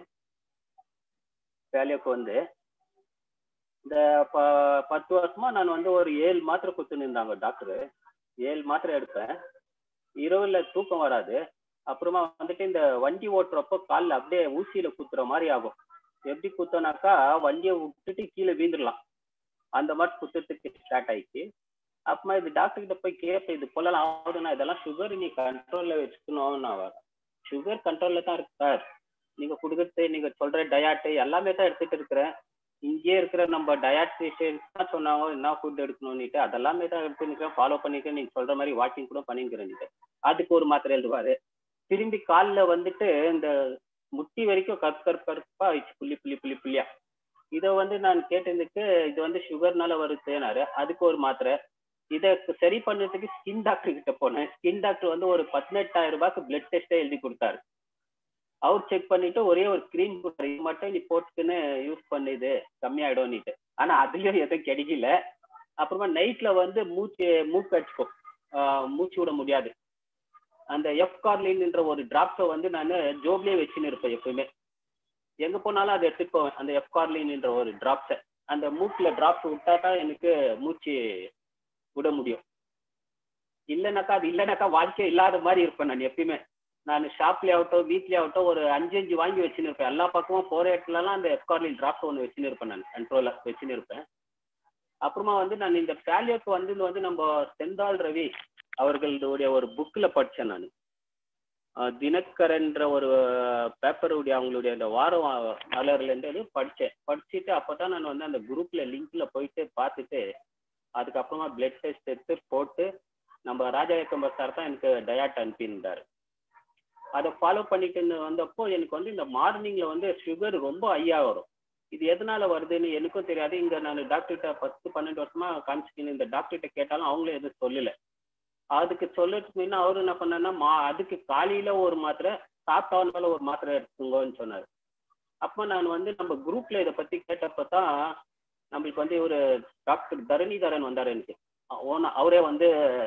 பேலியோக்கு வந்து இந்த ப- பத்து வருஷமா நான் வந்து ஒரு ஏழு மாத்திரை குத்துன்னு இருந்தாங்க டாக்டர் ஏழு மாத்திரை எடுப்பேன் இரவுல தூக்கம் வராது அப்புறமா வந்துட்டு இந்த வண்டி ஓட்டுறப்போ காலில் அப்படியே ஊசியில குத்துற மாதிரி ஆகும் எப்படி குத்தோனாக்கா வண்டியை விட்டுட்டு கீழே வீந்துடலாம் அந்த மாதிரி குத்துறதுக்கு ஸ்டார்ட் ஆயிடுச்சு அப்புறமா இது டாக்டர் கிட்ட போய் கேட்பேன் இது போலலாம் ஆகுதுன்னா இதெல்லாம் சுகர் நீ கண்ட்ரோல்ல வச்சுக்கணும் நான் சுகர் கண்ட்ரோல்ல தான் இருக்கு சார் நீங்க கொடுக்குறது நீங்க சொல்ற டயாட்டு எல்லாமே தான் எடுத்துட்டு இருக்கிறேன் இங்கேயே இருக்கிற நம்ம டயாட்ரிஷியன்ஸ் தான் சொன்னாங்க என்ன ஃபுட் எடுக்கணும்னுட்டு அதெல்லாமே தான் எடுத்துருக்கேன் ஃபாலோ பண்ணிருக்கேன் நீங்க சொல்ற மாதிரி வாக்கிங் கூட பண்ணிக்கிறேன் அதுக்கு ஒரு மாத்திரை எழுதுவாரு திரும்பி காலில் வந்துட்டு இந்த முட்டி வரைக்கும் கருப்பு கருப்பு கருப்பா ஆயிடுச்சு புள்ளி புள்ளி புள்ளி புள்ளியா இதை வந்து நான் கேட்டதுக்கு இது வந்து சுகர்னால வருதுனாரு அதுக்கு ஒரு மாத்திரை இதை சரி பண்ணதுக்கு ஸ்கின் டாக்டர் கிட்ட போனேன் ஸ்கின் டாக்டர் வந்து ஒரு பதினெட்டாயிரம் ரூபாய்க்கு பிளட் டெஸ்டே எழுதி கொடுத்தாரு அவர் செக் பண்ணிட்டு ஒரே ஒரு க்ரீம் கொடுத்தாரு இது மட்டும் நீ போட்டுக்குன்னு யூஸ் பண்ணுது கம்மியாயிடும்னுட்டு ஆனா அதுலயும் எதுவும் கிடைக்கல அப்புறமா நைட்ல வந்து மூச்சு மூக்கு அடிச்சுக்கும் ஆஹ் மூச்சு விட முடியாது அந்த எஃப் கார்லின்ன்ற ஒரு டிராப்ஸை வந்து நான் ஜோப்லயே வச்சுன்னு இருப்பேன் எப்பவுமே எங்க போனாலும் அதை எடுத்துட்டு போவேன் அந்த எஃப் கார்லின்ன்ற ஒரு டிராப்ஸை அந்த மூக்குல டிராப்ஸ் விட்டா தான் எனக்கு மூச்சு விட முடியும் இல்லைனாக்கா அது இல்லைனாக்கா வாழ்க்கை இல்லாத மாதிரி இருப்பேன் நான் எப்பயுமே நான் ஷாப்ல ஆகட்டும் வீட்லயே ஆகட்டும் ஒரு அஞ்சு அஞ்சு வாங்கி வச்சுன்னு இருப்பேன் எல்லா பக்கமும் போற இடத்துலலாம் அந்த எஃப்கார்லின் டிராப்ஸ் ஒன்று வச்சுன்னு இருப்பேன் நான் கண்ட்ரோல வச்சுன்னு இருப்பேன் அப்புறமா வந்து நான் இந்த பேலியோக்கு வந்து வந்து நம்ம செந்தால் ரவி அவர்களுடைய ஒரு புக்கில் படித்தேன் நான் தினக்கரன்ற ஒரு பேப்பருடைய அவங்களுடைய அந்த வாரம் மலர்லேருந்து படித்தேன் படிச்சுட்டு அப்போ தான் நான் வந்து அந்த குரூப்பில் லிங்க்ல போயிட்டு பார்த்துட்டு அதுக்கப்புறமா பிளட் டெஸ்ட் எடுத்து போட்டு நம்ம ராஜா ஏக்கம்பர் சார் தான் எனக்கு டயாட் அனுப்பியிருந்தார் அதை ஃபாலோ பண்ணிட்டு வந்தப்போ எனக்கு வந்து இந்த மார்னிங்ல வந்து சுகர் ரொம்ப ஹையா வரும் இது எதனால வருதுன்னு எனக்கும் தெரியாது இங்க நான் டாக்டர்கிட்ட பத்து பன்னெண்டு வருஷமா காமிச்சிட்டு இந்த டாக்டர்கிட்ட கேட்டாலும் அவங்களும் எதுவும் சொல்லல அதுக்கு சொல்லறதுக்கு முன்ன அவரு என்ன பண்ணாருன்னா மா அதுக்கு காலையில ஒரு மாத்திரை சாப்பிட்டவனால ஒரு மாத்திரை எடுத்துங்கன்னு சொன்னாரு அப்போ நான் வந்து நம்ம குரூப்ல இதை பத்தி கேட்டப்ப தான் நம்மளுக்கு வந்து ஒரு டாக்டர் தரணிதரன் வந்தார் எனக்கு ஓனா அவரே வந்து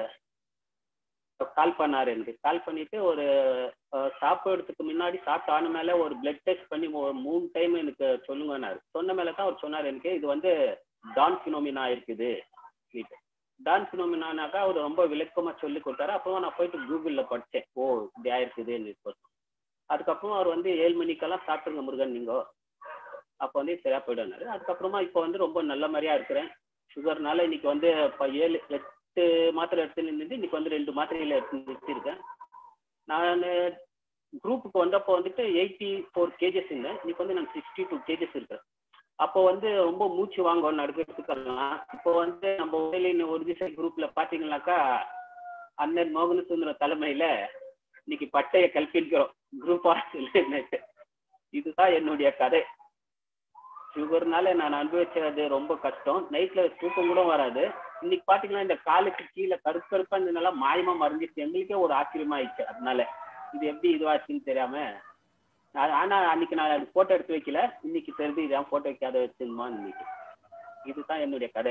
கால் பண்ணாரு எனக்கு கால் பண்ணிட்டு ஒரு சாப்பிட்றதுக்கு முன்னாடி சாப்பிட்ட ஆன மேல ஒரு பிளட் டெஸ்ட் பண்ணி ஒரு மூணு டைம் எனக்கு சொல்லுங்கன்னாரு சொன்ன மேல தான் அவர் சொன்னார் எனக்கு இது வந்து டான் ஃபினோமினா இருக்குது டான் ஃபினோமினானாக்கா அவர் ரொம்ப விளக்கமா சொல்லி கொடுத்தாரு அப்புறமா நான் போயிட்டு கூகுள்ல படிச்சேன் ஓ இப்படி ஆயிருக்குதுன்னு அதுக்கப்புறம் அவர் வந்து ஏழு மணிக்கெல்லாம் சாப்பிட்டுருங்க முருகன் நீங்க அப்போ வந்து சரியா போயிடுனாரு அதுக்கப்புறமா இப்போ வந்து ரொம்ப நல்ல மாதிரியா இருக்கிறேன் சுகர்னால இன்னைக்கு வந்து இப்போ ஏழு எட்டு மாத்திரை எடுத்து நின்று இன்னைக்கு வந்து ரெண்டு மாத்திரையில எடுத்து நிறுத்திருக்கேன் நான் குரூப்புக்கு வந்தப்போ வந்துட்டு எயிட்டி ஃபோர் கேஜஸ் இருந்தேன் இன்னைக்கு வந்து நான் சிக்ஸ்டி டூ கேஜஸ் இருக்கிறேன் அப்போ வந்து ரொம்ப மூச்சு வாங்கும் நடக்கிறதுக்கெல்லாம் இப்போ வந்து நம்ம உடலின் ஒரு திசை குரூப்ல பாத்தீங்கன்னாக்கா அண்ணன் மோகன சுந்தரம் தலைமையில இன்னைக்கு பட்டையை கல்பிக்கிறோம் குரூப் ஆர்ட்ஸ் இதுதான் என்னுடைய கதை சுகர்னால நான் அனுபவிச்சது ரொம்ப கஷ்டம் நைட்ல தூக்கம் கூட வராது இன்னைக்கு பாத்தீங்கன்னா இந்த காலுக்கு கீழே கருப்பு கருப்பா இருந்ததுனால மாயமா மறைஞ்சிருச்சு எங்களுக்கே ஒரு ஆச்சரியமா ஆயிடுச்சு அதனால இது எப்படி இதுவாச்சுன்னு தெரியாம ஆனா அன்னைக்கு நான் அது போட்டோ எடுத்து வைக்கல இன்னைக்கு தெரிஞ்சு இதான் போட்டோ வைக்காத வச்சிருந்தோம் இன்னைக்கு இதுதான் என்னுடைய கதை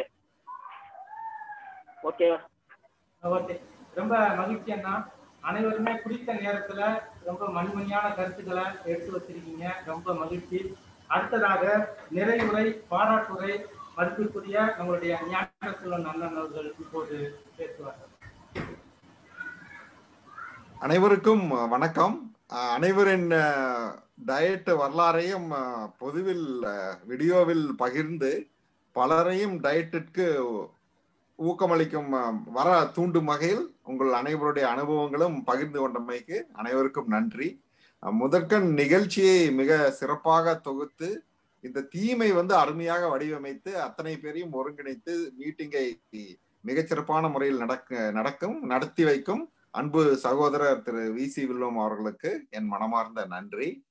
ஓகேவா ஓகே ரொம்ப மகிழ்ச்சி அண்ணா அனைவருமே குறித்த நேரத்துல ரொம்ப மணிமணியான கருத்துக்களை எடுத்து வச்சிருக்கீங்க ரொம்ப மகிழ்ச்சி அடுத்ததாக நிறைவுரை பாராட்டுரை மதிப்பிற்குரிய நம்மளுடைய ஞானசெல்வன் அண்ணன் அவர்கள் இப்போது பேசுவார்கள் அனைவருக்கும் வணக்கம் அனைவரின் டயட் வரலாறையும் பொதுவில் வீடியோவில் பகிர்ந்து பலரையும் டயட்டிற்கு ஊக்கமளிக்கும் வர தூண்டும் வகையில் உங்கள் அனைவருடைய அனுபவங்களும் பகிர்ந்து கொண்டமைக்கு அனைவருக்கும் நன்றி முதற்கண் நிகழ்ச்சியை மிக சிறப்பாக தொகுத்து இந்த தீமை வந்து அருமையாக வடிவமைத்து அத்தனை பேரையும் ஒருங்கிணைத்து மீட்டிங்கை மிகச்சிறப்பான முறையில் நடக்க நடக்கும் நடத்தி வைக்கும் அன்பு சகோதரர் திரு வி சி வில்வம் அவர்களுக்கு என் மனமார்ந்த நன்றி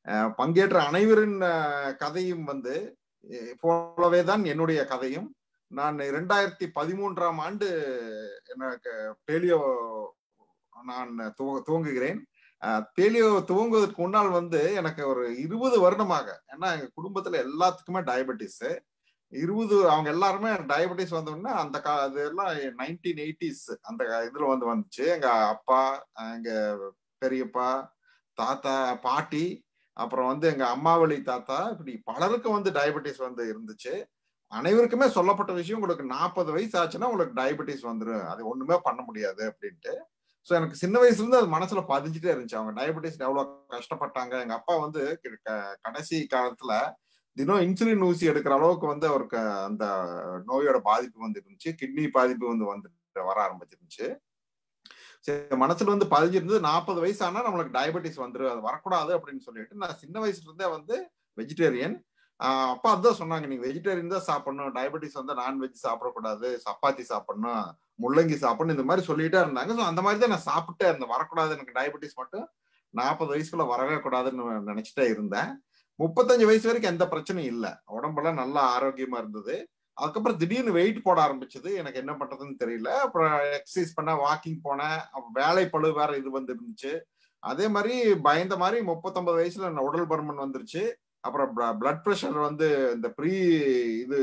அஹ், பங்கேற்ற அனைவரின் அஹ், கதையும் வந்து அஹ், போலவே தான் என்னுடைய கதையும் நான் இரண்டாயிரத்தி பதிமூன்றாம் ஆண்டு எனக்கு பேலியோ நான் துவ- துவங்குகிறேன் அஹ், பேலியோ துவங்குவதற்கு முன்னால் வந்து எனக்கு ஒரு இருபது வருடமாக ஏன்னா எங்க குடும்பத்துல எல்லாத்துக்குமே டயபெட்டிஸ் இருபது அவங்க எல்லாருமே டயபெட்டிஸ் வந்தோடனே அந்த கா அதெல்லாம் நைன்டீன் எயிட்டிஸ் அந்த இதுல வந்து வந்துச்சு எங்க அப்பா எங்க பெரியப்பா தாத்தா பாட்டி அப்புறம் வந்து எங்க அம்மாவளி தாத்தா இப்படி பலருக்கும் வந்து டயபெட்டிஸ் வந்து இருந்துச்சு அனைவருக்குமே சொல்லப்பட்ட விஷயம் உங்களுக்கு நாற்பது வயசு ஆச்சுன்னா உங்களுக்கு டயபெட்டிஸ் வந்துடும் அது ஒண்ணுமே பண்ண முடியாது அப்படின்ட்டு ஸோ எனக்கு சின்ன வயசுல இருந்து அது மனசுல பதிஞ்சுட்டே இருந்துச்சு அவங்க டயபெட்டிஸ் எவ்வளவு கஷ்டப்பட்டாங்க எங்க அப்பா வந்து க- க- கடைசி காலத்துல தினம் இன்சுலின் ஊசி எடுக்கிற அளவுக்கு வந்து அவருக்கு அந்த நோயோட பாதிப்பு வந்து இருந்துச்சு கிட்னி பாதிப்பு வந்து வந்து வர ஆரம்பிச்சிருந்துச்சு சரி மனசுல வந்து பதிஞ்சிருந்தது நாற்பது வயசு ஆனா நம்மளுக்கு டயபெட்டிஸ் வந்துரும் அது வரக்கூடாது அப்படின்னு சொல்லிட்டு நான் சின்ன வயசுல இருந்தே வந்து வெஜிடேரியன் அப்பா அதான் சொன்னாங்க நீங்க வெஜிடேரியன் தான் சாப்பிடணும் டயபெட்டிஸ் வந்து நான்வெஜ் சாப்பிடக்கூடாது சப்பாத்தி சாப்பிடணும் முள்ளங்கி சாப்பிடணும் இந்த மாதிரி சொல்லிட்டே இருந்தாங்க ஸோ அந்த மாதிரி தான் நான் சாப்பிட்டே இருந்தேன் வரக்கூடாது எனக்கு டயபெட்டிஸ் மட்டும் நாற்பது வயசுக்குள்ள வரவே கூடாதுன்னு நினைச்சிட்டே இருந்தேன் முப்பத்தஞ்சு வயசு வரைக்கும் எந்த பிரச்சனையும் இல்லை உடம்பெல்லாம் நல்லா ஆரோக்கியமா இருந்தது அதுக்கப்புறம் திடீர்னு வெயிட் போட ஆரம்பிச்சது எனக்கு என்ன பண்றதுன்னு தெரியல அப்புறம் எக்ஸசைஸ் பண்ண வாக்கிங் போனேன் அப்புறம் வேலைப்பளு வேற இது வந்து இருந்துச்சு அதே மாதிரி பயந்த மாதிரி முப்பத்தொன்பது வயசுல நான் உடல் பருமன் வந்துருச்சு அப்புறம் பிளட் ப்ரெஷர் வந்து இந்த ப்ரீ இது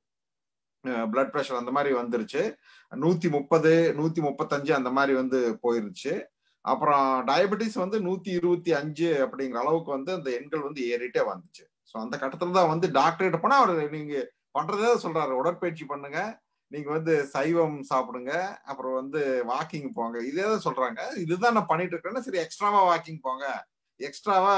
பிளட் ப்ரெஷர் அந்த மாதிரி வந்துருச்சு நூத்தி முப்பது நூத்தி முப்பத்தஞ்சு அந்த மாதிரி வந்து போயிருச்சு அப்புறம் டயபெட்டிஸ் வந்து நூத்தி இருபத்தி அஞ்சு அப்படிங்கிற அளவுக்கு வந்து அந்த எண்கள் வந்து ஏறிட்டே வந்துச்சு ஸோ அந்த கட்டத்துல தான் வந்து டாக்டர்கிட்ட போனா அவர் நீங்க பண்றதே சொல்றாரு உடற்பயிற்சி பண்ணுங்க நீங்க வந்து சைவம் சாப்பிடுங்க அப்புறம் வந்து வாக்கிங் போங்க இதே தான் சொல்றாங்க இதுதான் நான் பண்ணிட்டு இருக்கேன்னா சரி எக்ஸ்ட்ராவா வாக்கிங் போங்க எக்ஸ்ட்ராவா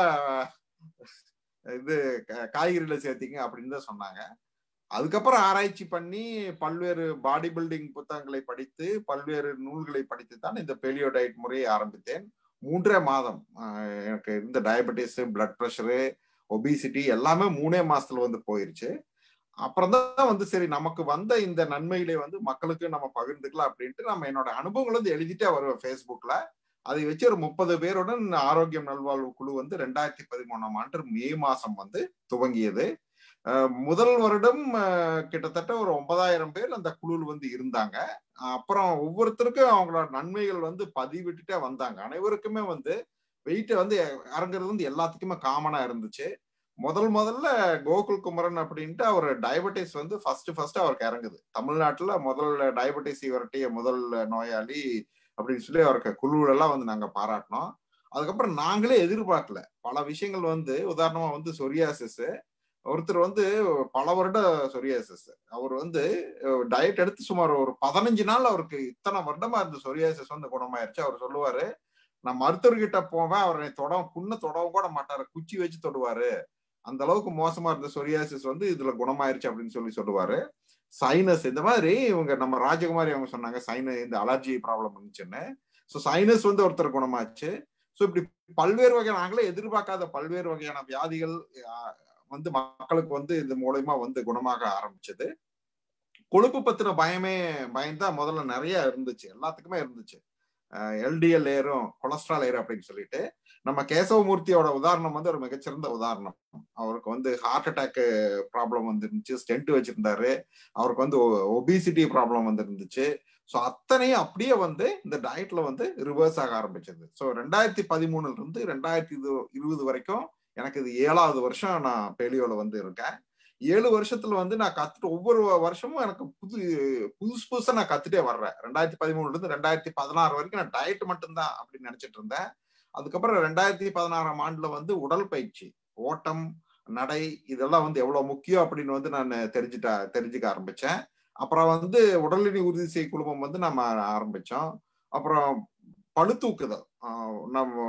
இது க- காய்கறிகளை சேர்த்திங்க அப்படின்னு தான் சொன்னாங்க அதுக்கப்புறம் ஆராய்ச்சி பண்ணி பல்வேறு பாடி பில்டிங் புத்தகங்களை படித்து பல்வேறு நூல்களை படித்து தான் இந்த பெலியோ டயட் முறையை ஆரம்பித்தேன் மூன்றே மாதம் ஆஹ் எனக்கு இந்த டயபெட்டிஸ் பிளட் ப்ரெஷரு ஒபிசிட்டி எல்லாமே மூணே மாசத்துல வந்து போயிருச்சு அப்புறம் தான் வந்து சரி நமக்கு வந்த இந்த நன்மைகளை வந்து மக்களுக்கு நம்ம பகிர்ந்துக்கலாம் அப்படின்ட்டு நம்ம என்னோட அனுபவங்கள் வந்து எழுதிட்டே வருவேன் ஃபேஸ்புக்ல அதை வச்சு ஒரு முப்பது பேருடன் ஆரோக்கியம் நல்வாழ்வு குழு வந்து ரெண்டாயிரத்தி பதிமூணாம் ஆண்டு மே மாசம் வந்து துவங்கியது அஹ் முதல் வருடம் அஹ் கிட்டத்தட்ட ஒரு ஒன்பதாயிரம் பேர் அந்த குழுவில் வந்து இருந்தாங்க அப்புறம் ஒவ்வொருத்தருக்கும் அவங்களோட நன்மைகள் வந்து பதிவிட்டுட்டே வந்தாங்க அனைவருக்குமே வந்து வெயிட் வந்து இறங்குறது வந்து எல்லாத்துக்குமே காமனா இருந்துச்சு முதல் முதல்ல கோகுல் குமரன் அப்படின்ட்டு அவர் டயபெட்டிஸ் வந்து ஃபர்ஸ்ட் ஃபர்ஸ்ட் அவருக்கு இறங்குது தமிழ்நாட்டுல முதல் டயபெட்டிஸ் இவர்கிட்ட முதல் நோயாளி அப்படின்னு சொல்லி அவருக்கு குழுவிலெல்லாம் வந்து நாங்க பாராட்டினோம் அதுக்கப்புறம் நாங்களே எதிர்பார்க்கல பல விஷயங்கள் வந்து உதாரணமா வந்து சொரியாசிஸ் ஒருத்தர் வந்து பல வருட சொரியாசிஸ் அவர் வந்து டயட் எடுத்து சுமார் ஒரு பதினஞ்சு நாள் அவருக்கு இத்தனை வருடமா இருந்த சொரியாசிஸ் வந்து குணமாயிருச்சு அவர் சொல்லுவாரு நான் மருத்துவர்கிட்ட போவேன் அவரை தொட புண்ணு தொடவும் கூட மாட்டாரு குச்சி வச்சு தொடுவாரு அந்த அளவுக்கு மோசமா இருந்த சொரியாசிஸ் வந்து இதுல குணமாயிருச்சு அப்படின்னு சொல்லி சொல்லுவாரு சைனஸ் இந்த மாதிரி இவங்க நம்ம ராஜகுமாரி அவங்க சொன்னாங்க சைன இந்த அலர்ஜி ப்ராப்ளம் இருந்துச்சுன்னு ஸோ சைனஸ் வந்து ஒருத்தர் குணமாச்சு ஸோ இப்படி பல்வேறு வகையான நாங்களே எதிர்பார்க்காத பல்வேறு வகையான வியாதிகள் ஆஹ், வந்து மக்களுக்கு வந்து இது மூலயமா வந்து குணமாக ஆரம்பிச்சது கொழுப்பு பத்தின பயமே பயந்தா முதல்ல நிறைய இருந்துச்சு எல்லாத்துக்குமே இருந்துச்சு எல்டிஎல் ஏறும் கொலஸ்ட்ரால் ஏறும் அப்படின்னு சொல்லிட்டு நம்ம கேசவமூர்த்தியோட உதாரணம் வந்து ஒரு மிகச்சிறந்த உதாரணம் அவருக்கு வந்து ஹார்ட் அட்டாக் ப்ராப்ளம் வந்து இருந்துச்சு ஸ்டென்ட் வச்சிருந்தாரு அவருக்கு வந்து ஒபிசிட்டி ப்ராப்ளம் வந்து இருந்துச்சு ஸோ அத்தனையும் அப்படியே வந்து இந்த டயட்ல வந்து ரிவர்ஸ் ஆக ஆரம்பிச்சது ஸோ ரெண்டாயிரத்தி பதிமூணுல இருந்து ரெண்டாயிரத்தி இருபது வரைக்கும் எனக்கு இது ஏழாவது வருஷம் நான் பேலியோல வந்து இருக்கேன் ஏழு வருஷத்துல வந்து நான் கத்துட்டு ஒவ்வொரு வருஷமும் எனக்கு புது புதுசு புதுசா நான் கத்துட்டே வர்றேன் ரெண்டாயிரத்தி பதிமூணுல இருந்து ரெண்டாயிரத்தி பதினாறு வரைக்கும் நான் டயட் மட்டும்தான் அப்படின்னு நினைச்சிட்டு இருந்தேன் அதுக்கப்புறம் ரெண்டாயிரத்தி பதினாறாம் ஆண்டுல வந்து உடல் பயிற்சி ஓட்டம் நடை இதெல்லாம் வந்து எவ்வளவு முக்கியம் அப்படின்னு வந்து நான் தெரிஞ்சுட்ட தெரிஞ்சுக்க ஆரம்பிச்சேன் அப்புறம் வந்து உடல்நிலை உறுதி செய் குழுமம் வந்து நம்ம ஆரம்பிச்சோம் அப்புறம் பழுத்தூக்குதல் ஆஹ் நம்ம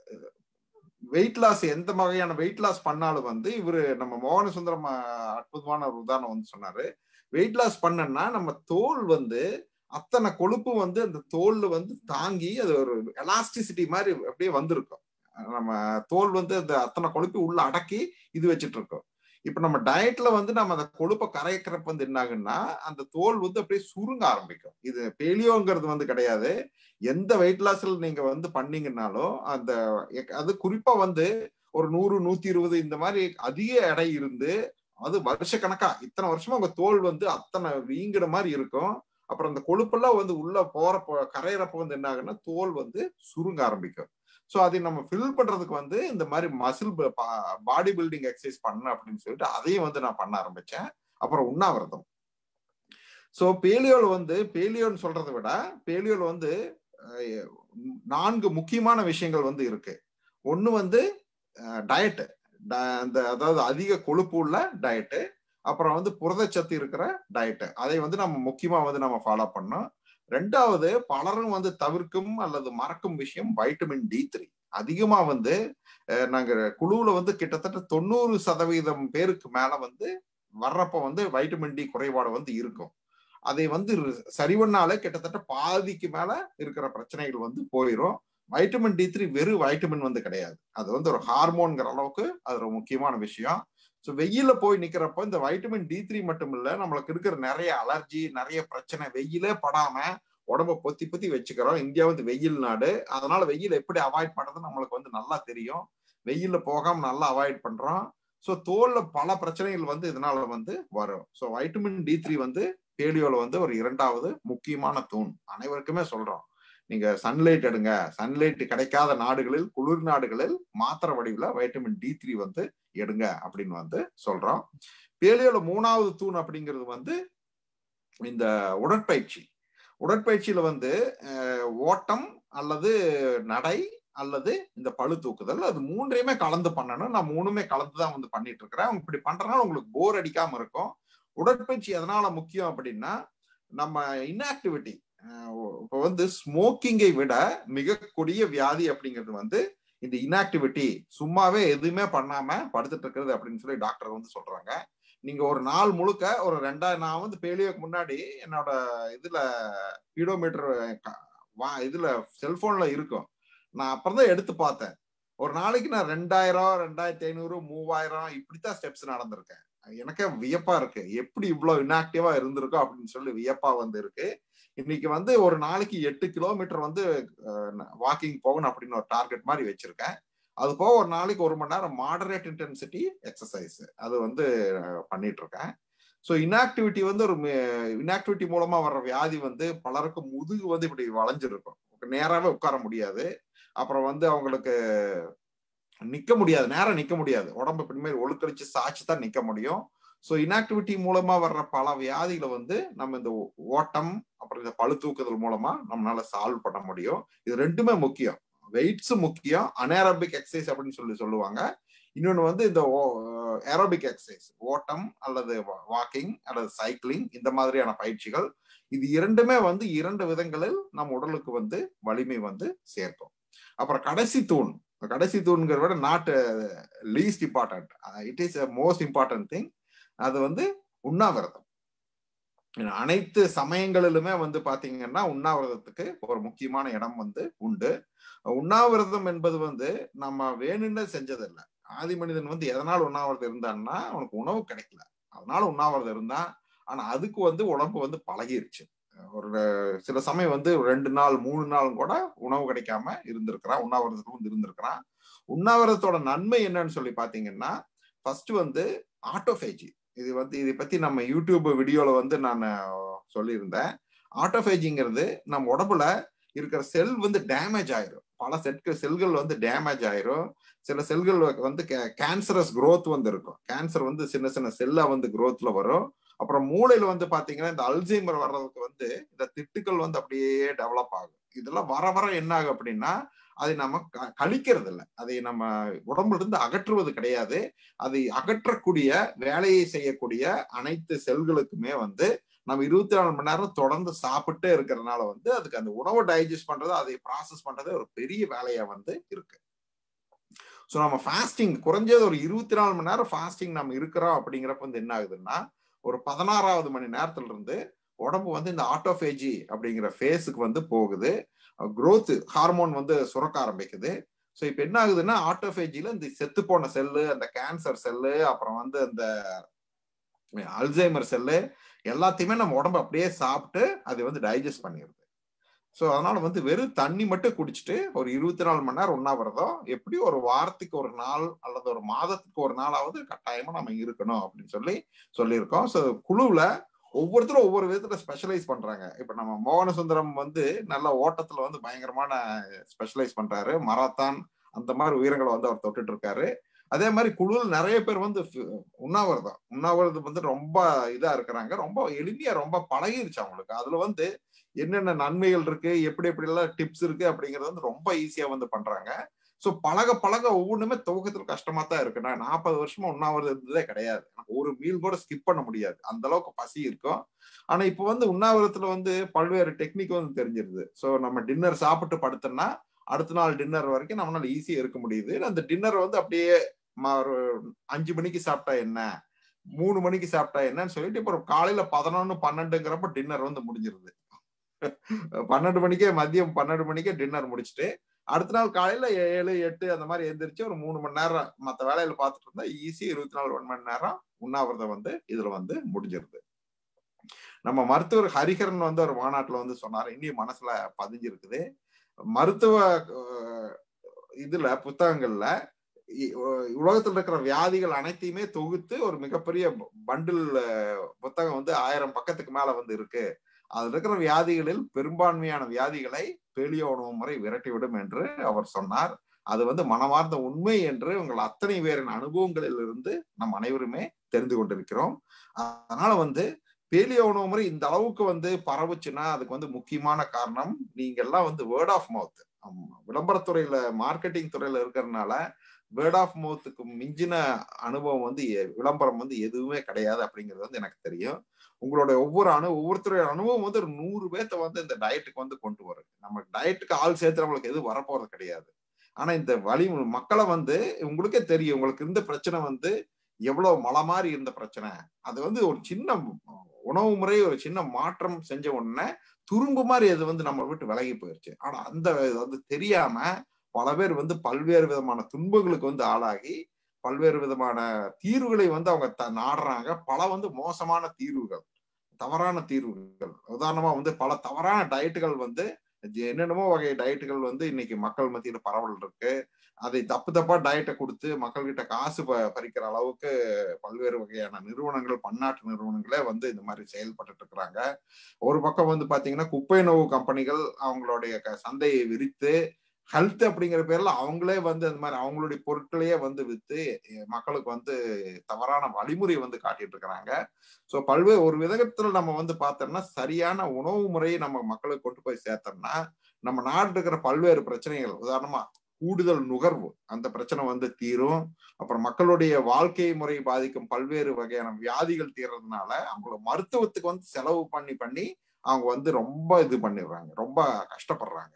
வெயிட் லாஸ் எந்த வகையான வெயிட் லாஸ் பண்ணாலும் வந்து இவரு நம்ம மோகன சுந்தரம் ஆஹ் அற்புதமான ஒரு உதாரணம் வந்து சொன்னாரு வெயிட் லாஸ் பண்ணனா நம்ம தோல் வந்து அத்தனை கொழுப்பு வந்து அந்த தோல்ல வந்து தாங்கி அது ஒரு எலாஸ்டிசிட்டி மாதிரி அப்படியே வந்திருக்கும் நம்ம தோல் வந்து அந்த அத்தனை கொழுப்பி உள்ள அடக்கி இது வச்சுட்டு இருக்கோம் இப்ப நம்ம டயட்ல வந்து நம்ம அந்த கொழுப்பை கரைக்கிறப்ப வந்து என்ன ஆகுன்னா அந்த தோல் வந்து அப்படியே சுருங்க ஆரம்பிக்கும் இது பேலியோங்கிறது வந்து கிடையாது எந்த வெயிட் லாஸ்ல நீங்க வந்து பண்ணீங்கன்னாலும் அந்த அது குறிப்பா வந்து ஒரு நூறு நூத்தி இருபது இந்த மாதிரி அதிக எடை இருந்து அது வருஷக்கணக்கா இத்தனை வருஷமா உங்க தோல் வந்து அத்தனை வீங்கிற மாதிரி இருக்கும் அப்புறம் அந்த கொழுப்பெல்லாம் வந்து உள்ள போறப்ப கரையிறப்ப வந்து என்ன ஆகுன்னா தோல் வந்து சுருங்க ஆரம்பிக்கும் ஸோ அதை நம்ம ஃபில் பண்றதுக்கு வந்து இந்த மாதிரி மசில் பாடி பில்டிங் எக்ஸசைஸ் பண்ண அப்படின்னு சொல்லிட்டு அதையும் வந்து நான் பண்ண ஆரம்பிச்சேன் அப்புறம் உண்ணாவிரதம் ஸோ பேலியோல வந்து பேலியோன்னு சொல்றதை விட பேலியோல வந்து அஹ், நான்கு முக்கியமான விஷயங்கள் வந்து இருக்கு ஒன்று வந்து டயட்டு அந்த அதாவது அதிக கொழுப்பு உள்ள டயட்டு அப்புறம் வந்து புரதச்சத்து இருக்கிற டயட்டு அதை வந்து நம்ம முக்கியமா வந்து நம்ம ஃபாலோ பண்ணோம் ரெண்டாவது பலரும் வந்து தவிர்க்கும் அல்லது மறக்கும் விஷயம் வைட்டமின் டி த்ரீ அதிகமா வந்து அஹ், நாங்க குழுவுல வந்து கிட்டத்தட்ட தொண்ணூறு சதவீதம் பேருக்கு மேல வந்து வர்றப்ப வந்து வைட்டமின் டி குறைபாடு வந்து இருக்கும் அதை வந்து ரி- சரி பண்ணாலே கிட்டத்தட்ட பாதிக்கு மேல இருக்கிற பிரச்சனைகள் வந்து போயிடும் வைட்டமின் டி த்ரீ வெறும் வைட்டமின் வந்து கிடையாது அது வந்து ஒரு ஹார்மோன்கிற அளவுக்கு அது ஒரு முக்கியமான விஷயம் ஸோ வெயில போய் நிக்கிறப்ப இந்த வைட்டமின் டி த்ரீ மட்டும் இல்ல நம்மளுக்கு இருக்கிற நிறைய அலர்ஜி நிறைய பிரச்சனை வெயிலே படாம உடம்ப பொத்தி பொத்தி வச்சுக்கிறோம் இந்தியா வந்து வெயில் நாடு அதனால வெயில் எப்படி அவாய்ட் பண்றது நம்மளுக்கு வந்து நல்லா தெரியும் வெயில்ல போகாம நல்லா அவாய்ட் பண்றோம் ஸோ தோல்ல பல பிரச்சனைகள் வந்து இதனால வந்து வரும் ஸோ வைட்டமின் டி த்ரீ வந்து பேலியோல வந்து ஒரு இரண்டாவது முக்கியமான தூண் அனைவருக்குமே சொல்றோம் நீங்க சன்லைட் எடுங்க சன்லைட் கிடைக்காத நாடுகளில் குளிர் நாடுகளில் மாத்திரை வடிவில் வைட்டமின் டி த்ரீ வந்து எடுங்க அப்படின்னு வந்து சொல்றோம் பேலியோல மூணாவது தூண் அப்படிங்கிறது வந்து இந்த உடற்பயிற்சி உடற்பயிற்சியில வந்து அஹ், ஓட்டம் அல்லது நடை அல்லது இந்த பளு தூக்குதல் அது மூன்றையுமே கலந்து பண்ணணும் நான் மூணுமே கலந்து தான் வந்து பண்ணிட்டு இருக்கிறேன் இப்படி பண்றதுனால உங்களுக்கு போர் அடிக்காம இருக்கும் உடற்பயிற்சி எதனால முக்கியம் அப்படின்னா நம்ம இன்ஆக்டிவிட்டி இப்போ வந்து ஸ்மோக்கிங்கை விட மிக கொடிய வியாதி அப்படிங்கிறது வந்து இந்த இன்ஆக்டிவிட்டி சும்மாவே எதுவுமே பண்ணாம படுத்துட்டு இருக்கிறது அப்படின்னு சொல்லி டாக்டர் வந்து சொல்றாங்க நீங்க ஒரு நாள் முழுக்க ஒரு ரெண்டாயிரம் நான் வந்து பேலியோக்கு முன்னாடி என்னோட இதுல பீடோமீட்டர் வா இதுல செல்போன்ல இருக்கும் நான் அப்புறம் தான் எடுத்து பார்த்தேன் ஒரு நாளைக்கு நான் ரெண்டாயிரம் ரெண்டாயிரத்தி ஐநூறு மூவாயிரம் இப்படித்தான் ஸ்டெப்ஸ் நடந்திருக்கேன் எனக்கே வியப்பா இருக்கு எப்படி இவ்வளவு இன்ஆக்டிவா இருந்திருக்கோம் அப்படின்னு சொல்லி வியப்பா வந்து இருக்கு இன்னைக்கு வந்து ஒரு நாளைக்கு எட்டு கிலோமீட்டர் வந்து வாக்கிங் போகணும் அப்படின்னு ஒரு டார்கெட் மாதிரி வச்சிருக்கேன் அது போக ஒரு நாளைக்கு ஒரு மணி நேரம் மாடரேட் இன்டென்சிட்டி எக்ஸசைஸ் அது வந்து அஹ், பண்ணிட்டு இருக்கேன் ஸோ இன்ஆக்டிவிட்டி வந்து ஒரு இன்ஆக்டிவிட்டி மூலமா வர்ற வியாதி வந்து பலருக்கு முதுகு வந்து இப்படி வளைஞ்சிருக்கும் நேராவே உட்கார முடியாது அப்புறம் வந்து அவங்களுக்கு நிக்க முடியாது நேரம் நிக்க முடியாது உடம்பு பின்மேல் ஒழுக்கடிச்சு சாய்ச்சி தான் நிக்க முடியும் ஸோ இன்ஆக்டிவிட்டி மூலமா வர்ற பல வியாதிகளை வந்து நம்ம இந்த ஓ- ஓட்டம் அப்புறம் இந்த பளு தூக்குதல் மூலமா நம்மளால சால்வ் பண்ண முடியும் இது ரெண்டுமே முக்கியம் வெயிட்ஸ் முக்கியம் அனேரபிக் எக்ஸசைஸ் அப்படின்னு சொல்லி சொல்லுவாங்க இன்னொன்று வந்து இந்த ஏரோபிக் எக்ஸசைஸ் ஓட்டம் அல்லது வாக்கிங் அல்லது சைக்கிளிங் இந்த மாதிரியான பயிற்சிகள் இது இரண்டுமே வந்து இரண்டு விதங்களில் நம் உடலுக்கு வந்து வலிமை வந்து சேர்க்கும் அப்புறம் கடைசி தூண் கடைசி தூண்கிறத விட not least important it is most important thing அது வந்து உண்ணாவிரதம் ஏன்னா, அனைத்து சமயங்களிலுமே வந்து பாத்தீங்கன்னா உண்ணாவிரதத்துக்கு ஒரு முக்கியமான இடம் வந்து உண்டு உண்ணாவிரதம் என்பது வந்து நம்ம வேணும்னு செஞ்சதில்லை ஆதி மனிதன் வந்து எதனால உண்ணாவிரதம் இருந்தான்னா அவனுக்கு உணவு கிடைக்கல அதனால உண்ணாவிரதம் இருந்தான் ஆனா அதுக்கு வந்து உடம்பு வந்து பழகிருச்சு ஒரு சில சமயம் வந்து ரெண்டு நாள் மூணு நாள் கூட உணவு கிடைக்காம இருந்திருக்கிறான் உண்ணாவிரதத்துல வந்து இருந்திருக்கிறான் உண்ணாவிரதத்தோட நன்மை என்னன்னு சொல்லி பாத்தீங்கன்னா ஃபர்ஸ்ட் வந்து ஆட்டோஃபேஜி இது வந்து இதை பத்தி நம்ம யூடியூப் வீடியோல வந்து நான் சொல்லியிருந்தேன் ஆட்டோஃபேஜிங்கிறது நம்ம உடம்புல இருக்கிற செல் வந்து டேமேஜ் ஆயிரும் பல செட்கள் செல்கள் வந்து டேமேஜ் ஆயிரும் சில செல்கள் வந்து கேன்சரஸ் growth வந்து இருக்கும் கேன்சர் வந்து சின்ன சின்ன செல்லா வந்து growthல வரும் அப்புறம் மூளையில வந்து பாத்தீங்கன்னா இந்த அல்சைமர் வர்றதுக்கு வந்து இந்த திட்டுக்கள் வந்து அப்படியே டெவலப் ஆகும் இதெல்லாம் வர வர என்ன ஆகும் அப்படின்னா அதை நம்ம க- கழிக்கிறது இல்லை அதை நம்ம உடம்புல இருந்து அகற்றுவது கிடையாது அதை அகற்றக்கூடிய வேலையை செய்யக்கூடிய அனைத்து செல்களுக்குமே வந்து நம்ம இருபத்தி நாலு மணி நேரம் தொடர்ந்து சாப்பிட்டே இருக்கிறதுனால வந்து அதுக்கு அந்த உணவை டைஜஸ்ட் பண்றது அதை ப்ராசஸ் பண்றது ஒரு பெரிய வேலையா வந்து இருக்கு ஸோ நம்ம ஃபாஸ்டிங் குறைஞ்சது ஒரு இருபத்தி நாலு மணி நேரம் ஃபாஸ்டிங் நம்ம இருக்கிறோம் அப்படிங்கிறப்ப வந்து என்ன ஆகுதுன்னா ஒரு பதினாறாவது மணி நேரத்துல இருந்து உடம்பு வந்து இந்த ஆட்டோஃபேஜி அப்படிங்கிற ஃபேஸுக்கு வந்து போகுது growth ஹார்மோன் வந்து சுரக்க ஆரம்பிக்குது ஸோ இப்போ என்ன ஆகுதுன்னா ஆட்டோஃபேஜில இந்த செத்து போன செல்லு அந்த கேன்சர் செல்லு அப்புறம் வந்து அந்த அல்சைமர் செல்லு எல்லாத்தையுமே நம்ம உடம்பு அப்படியே சாப்பிட்டு அது வந்து டைஜஸ்ட் பண்ணிடுது ஸோ அதனால வந்து வெறும் தண்ணி மட்டும் குடிச்சிட்டு ஒரு இருபத்தி நாலு மணி நேரம் உண்ணாவிரதம் எப்படி ஒரு வாரத்துக்கு ஒரு நாள் அல்லது ஒரு மாதத்துக்கு ஒரு நாளாவது கட்டாயமா நம்ம இருக்கணும் அப்படின்னு சொல்லி சொல்லியிருக்கோம் ஸோ குழுவுல ஒவ்வொருத்தரும் ஒவ்வொரு விதத்துல ஸ்பெஷலைஸ் பண்றாங்க இப்ப நம்ம மோகன சுந்தரம் வந்து நல்ல ஓட்டத்துல வந்து பயங்கரமான ஸ்பெஷலைஸ் பண்றாரு மராத்தான் அந்த மாதிரி உயரங்களை வந்து அவர் தொட்டுட்டு இருக்காரு அதே மாதிரி குழுவில் நிறைய பேர் வந்து ஃபி- உண்ணாவிரதம் உண்ணாவிரதம் வந்து ரொம்ப இதா இருக்கிறாங்க ரொம்ப எளிமையா ரொம்ப பழகிருச்சு அவங்களுக்கு அதுல வந்து என்னென்ன நன்மைகள் இருக்கு எப்படி எப்படி எல்லாம் டிப்ஸ் இருக்கு அப்படிங்கறது வந்து ரொம்ப ஈஸியா வந்து பண்றாங்க ஸோ பழக பழக ஒவ்வொன்றுமே துவக்கத்துல கஷ்டமா தான் இருக்கு நான் நாற்பது வருஷமா உண்ணாவிரதம் இருந்ததே கிடையாது எனக்கு ஒரு மீல் கூட ஸ்கிப் பண்ண முடியாது அந்த அளவுக்கு பசி இருக்கும் ஆனா இப்போ வந்து உண்ணாவிரதத்துல வந்து பல்வேறு டெக்னிக் வந்து தெரிஞ்சிருது ஸோ நம்ம டின்னர் சாப்பிட்டு படுத்தோம்னா அடுத்த நாள் டின்னர் வரைக்கும் நம்மளால ஈஸியா இருக்க முடியுது அந்த டின்னர் வந்து அப்படியே ம- ஒரு அஞ்சு மணிக்கு சாப்பிட்டா என்ன மூணு மணிக்கு சாப்பிட்டா என்னன்னு சொல்லிட்டு இப்போ ஒரு காலையில பதினொன்னு பன்னெண்டுங்கிறப்ப டின்னர் வந்து முடிஞ்சிருது பன்னெண்டு மணிக்கே மதியம் பன்னெண்டு மணிக்கே டின்னர் முடிச்சுட்டு அடுத்த நாள் காலையில ஏழு எட்டு அந்த மாதிரி எந்திரிச்சு ஒரு மூணு மணி நேரம் மற்ற வேலையில பார்த்துட்டு இருந்தா ஈஸி இருபத்தி நாலு மணி நேரம் உண்ணாவிரதம் வந்து இதுல வந்து முடிஞ்சிருது நம்ம மருத்துவர் ஹரிஹரன் வந்து ஒரு மாநாட்டுல வந்து சொன்னாரு இன்னும் மனசுல பதிஞ்சிருக்குது மருத்துவ அஹ், இதுல புத்தகங்கள்ல இ- உ- உலகத்துல இருக்கிற வியாதிகள் அனைத்தையுமே தொகுத்து ஒரு மிகப்பெரிய பண்டில் புத்தகம் வந்து ஆயிரம் பக்கத்துக்கு மேல வந்து இருக்கு அதுல இருக்கிற வியாதிகளில் பெரும்பான்மையான வியாதிகளை பேலியோ உணவு முறை விரட்டிவிடும் என்று அவர் சொன்னார் அது வந்து மனமார்ந்த உண்மை என்று உங்கள் அத்தனை பேரின் அனுபவங்களில் இருந்து நம் அனைவருமே தெரிந்து கொண்டிருக்கிறோம் அதனால வந்து பேலியோ உணவு முறை இந்த அளவுக்கு வந்து பரவுச்சுன்னா அதுக்கு வந்து முக்கியமான காரணம் நீங்க எல்லாம் வந்து வேர்ட் ஆஃப் மவுத் விளம்பரத்துறையில மார்க்கெட்டிங் துறையில இருக்கிறதுனால வேர்ட் ஆஃப் மவுத்துக்கு மிஞ்சின அனுபவம் வந்து எ- விளம்பரம் வந்து எதுவுமே கிடையாது அப்படிங்கிறது வந்து எனக்கு தெரியும் உங்களுடைய ஒவ்வொரு அனு ஒவ்வொருத்தருடைய அனுபவம் வந்து ஒரு நூறு பேர்த்த வந்து இந்த டயட்டுக்கு வந்து கொண்டு வரும் நம்ம டயட்டுக்கு ஆள் சேர்த்து நம்மளுக்கு எதுவும் வரப்போறது கிடையாது ஆனா இந்த வழி மக்களை வந்து உங்களுக்கே தெரியும் உங்களுக்கு இருந்த பிரச்சனை வந்து எவ்வளவு மலை மாதிரி இருந்த பிரச்சனை அது வந்து ஒரு சின்ன உணவு முறை ஒரு சின்ன மாற்றம் செஞ்ச உடனே துரும்பு மாதிரி அது வந்து நம்ம விட்டு விலகி போயிருச்சு ஆனா அந்த இது வந்து தெரியாம பல பேர் வந்து பல்வேறு விதமான துன்பங்களுக்கு வந்து ஆளாகி பல்வேறு விதமான தீர்வுகளை வந்து அவங்க த- நாடுறாங்க பல வந்து மோசமான தீர்வுகள் தவறான தீர்வுகள் உதாரணமா வந்து பல தவறான டயட்டுகள் வந்து என்னென்னமோ வகை டயட்டுகள் வந்து இன்னைக்கு மக்கள் மத்தியில பரவல் இருக்கு அதை தப்பு தப்பா டயட்டை கொடுத்து மக்கள்கிட்ட காசு ப- பறிக்கிற அளவுக்கு பல்வேறு வகையான நிறுவனங்கள் பன்னாட்டு நிறுவனங்களே வந்து இந்த மாதிரி செயல்பட்டு இருக்கிறாங்க ஒரு பக்கம் வந்து பாத்தீங்கன்னா குப்பை நோவு கம்பெனிகள் அவங்களுடைய க- சந்தையை விரித்து ஹெல்த் அப்படிங்கிற பேர்ல அவங்களே வந்து அந்த மாதிரி அவங்களுடைய பொருட்களையே வந்து வித்து அஹ் மக்களுக்கு வந்து தவறான வழிமுறை வந்து காட்டிட்டு இருக்கிறாங்க ஸோ பல்வேறு ஒரு விதத்துல நம்ம வந்து பார்த்தோம்னா சரியான உணவு முறையை நம்ம மக்களுக்கு கொண்டு போய் சேர்த்தோம்னா நம்ம நாட்டில் இருக்கிற பல்வேறு பிரச்சனைகள் உதாரணமா கூடுதல் நுகர்வு அந்த பிரச்சனை வந்து தீரும் அப்புறம் மக்களுடைய வாழ்க்கை முறை பாதிக்கும் பல்வேறு வகையான வியாதிகள் தீர்றதுனால அவங்கள மருத்துவத்துக்கு வந்து செலவு பண்ணி பண்ணி அவங்க வந்து ரொம்ப இது பண்ணிடுறாங்க ரொம்ப கஷ்டப்படுறாங்க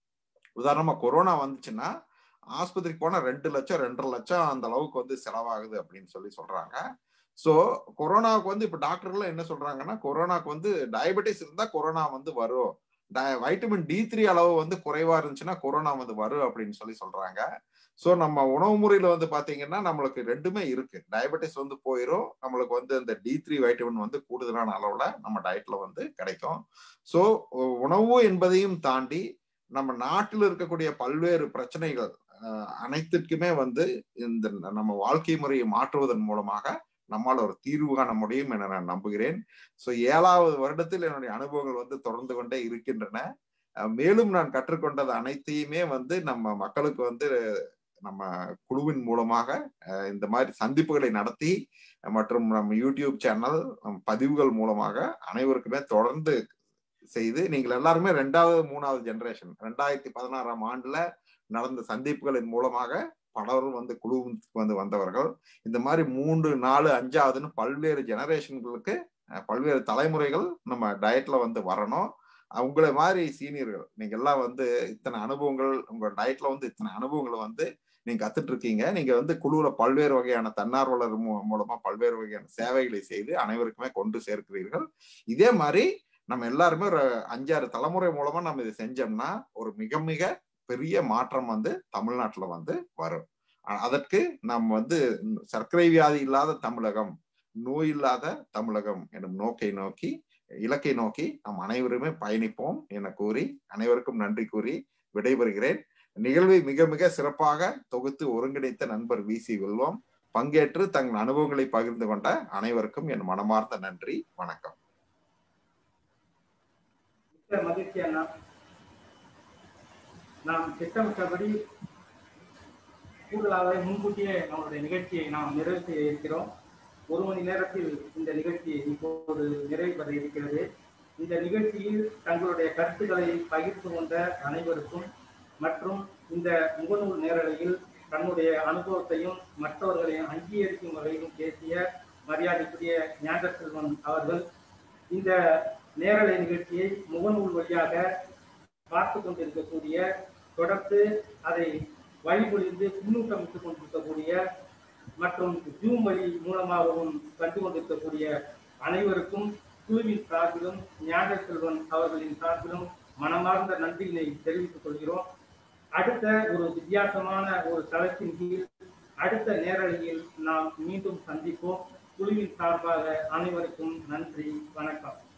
உதாரணமா கொரோனா வந்துச்சுன்னா ஆஸ்பத்திரிக்கு போனா ரெண்டு லட்சம் ரெண்டரை லட்சம் அந்த அளவுக்கு வந்து செலவாகுது அப்படின்னு சொல்லி சொல்றாங்க சோ கொரோனாவுக்கு வந்து இப்ப டாக்டர்லாம் என்ன சொல்றாங்கன்னா கொரோனாக்கு வந்து டயபெட்டிஸ் இருந்தா கொரோனா வந்து வரும் வைட்டமின் டி த்ரீ அளவு வந்து குறைவா இருந்துச்சுன்னா கொரோனா வந்து வரும் அப்படின்னு சொல்லி சொல்றாங்க ஸோ நம்ம உணவு முறையில வந்து பாத்தீங்கன்னா நம்மளுக்கு ரெண்டுமே இருக்கு டயபெட்டிஸ் வந்து போயிடும் நம்மளுக்கு வந்து இந்த டி த்ரீ வைட்டமின் வந்து கூடுதலான அளவுல நம்ம டயட்ல வந்து கிடைக்கும் ஸோ உணவு என்பதையும் தாண்டி நம்ம நாட்டில் இருக்கக்கூடிய பல்வேறு பிரச்சனைகள் அஹ், அனைத்திற்குமே வந்து இந்த நம்ம வாழ்க்கை முறையை மாற்றுவதன் மூலமாக நம்மால் ஒரு தீர்வு காண முடியும் என நான் நம்புகிறேன் ஸோ ஏழாவது வருடத்தில் என்னுடைய அனுபவங்கள் வந்து தொடர்ந்து கொண்டே இருக்கின்றன அஹ், மேலும் நான் கற்றுக்கொண்டது அனைத்தையுமே வந்து நம்ம மக்களுக்கு வந்து நம்ம குழுவின் மூலமாக அஹ், இந்த மாதிரி சந்திப்புகளை நடத்தி மற்றும் நம்ம யூடியூப் சேனல் நம் பதிவுகள் மூலமாக அனைவருக்குமே தொடர்ந்து செய்து நீங்கள் எல்லாருமே ரெண்டாவது மூணாவது ஜெனரேஷன் ரெண்டாயிரத்தி பதினாறாம் ஆண்டுல நடந்த சந்திப்புகளின் மூலமாக பலரும் வந்து குழுவுக்கு வந்து வந்தவர்கள் இந்த மாதிரி மூன்று நாலு அஞ்சாவதுன்னு பல்வேறு ஜெனரேஷன்களுக்கு அஹ், பல்வேறு தலைமுறைகள் நம்ம டயட்ல வந்து வரணும் அஹ் உங்களை மாதிரி சீனியர்கள் நீங்க எல்லாம் வந்து இத்தனை அனுபவங்கள் உங்க டயட்ல வந்து இத்தனை அனுபவங்களை வந்து நீங்க கத்துட்டு இருக்கீங்க நீங்க வந்து குழுவுல பல்வேறு வகையான தன்னார்வலர் மூ- மூலமா பல்வேறு வகையான சேவைகளை செய்து அனைவருக்குமே கொண்டு சேர்க்கிறீர்கள் இதே மாதிரி நம்ம எல்லாருமே ஒரு அஞ்சாறு தலைமுறை மூலமா நம்ம இதை செஞ்சோம்னா ஒரு மிக மிக பெரிய மாற்றம் வந்து தமிழ்நாட்டுல வந்து வரும் அ- அதற்கு நாம் வந்து சர்க்கரை வியாதி இல்லாத தமிழகம் நோய் இல்லாத தமிழகம் எனும் நோக்கை நோக்கி இலக்கை நோக்கி நாம் அனைவருமே பயணிப்போம் என கூறி அனைவருக்கும் நன்றி கூறி விடைபெறுகிறேன் நிகழ்வை மிக மிக சிறப்பாக தொகுத்து ஒருங்கிணைத்த நண்பர் வி சி வெல்வம் பங்கேற்று தங்கள் அனுபவங்களை பகிர்ந்து கொண்ட அனைவருக்கும் என் மனமார்ந்த நன்றி வணக்கம் மிக்க மகிழ்ச்சி அண்ணா நாம் திட்டமிட்டபடி கூடுதலாக முன்கூட்டியே நம்மளுடைய நிகழ்ச்சியை நாம் நிறைவு செய்ய இருக்கிறோம் ஒரு மணி நேரத்தில் இந்த நிகழ்ச்சி இப்போது நிறைவு பெற இருக்கிறது இந்த நிகழ்ச்சியில் தங்களுடைய கருத்துக்களை பகிர்ந்து கொண்ட அனைவருக்கும் மற்றும் இந்த முகநூல் நேரலையில் தன்னுடைய அனுபவத்தையும் மற்றவர்களையும் அங்கீகரிக்கும் வகையிலும் பேசிய மரியாதைக்குரிய ஞான செல்வன் அவர்கள் இந்த நேரலை நிகழ்ச்சியை முகநூல் வழியாக பார்த்து கொண்டிருக்கக்கூடிய தொடர்ந்து அதை வழிமொழிந்து பின்னூட்டமிட்டுக் கொண்டிருக்கக்கூடிய மற்றும் ஜூம் வழி மூலமாகவும் கண்டு கொண்டிருக்கக்கூடிய அனைவருக்கும் குழுவின் சார்பிலும் ஞான செல்வன் அவர்களின் சார்பிலும் மனமார்ந்த நன்றியினை தெரிவித்துக் கொள்கிறோம் அடுத்த ஒரு வித்தியாசமான ஒரு தளத்தின் கீழ் அடுத்த நேரலையில் நாம் மீண்டும் சந்திப்போம் குழுவின் சார்பாக அனைவருக்கும் நன்றி வணக்கம்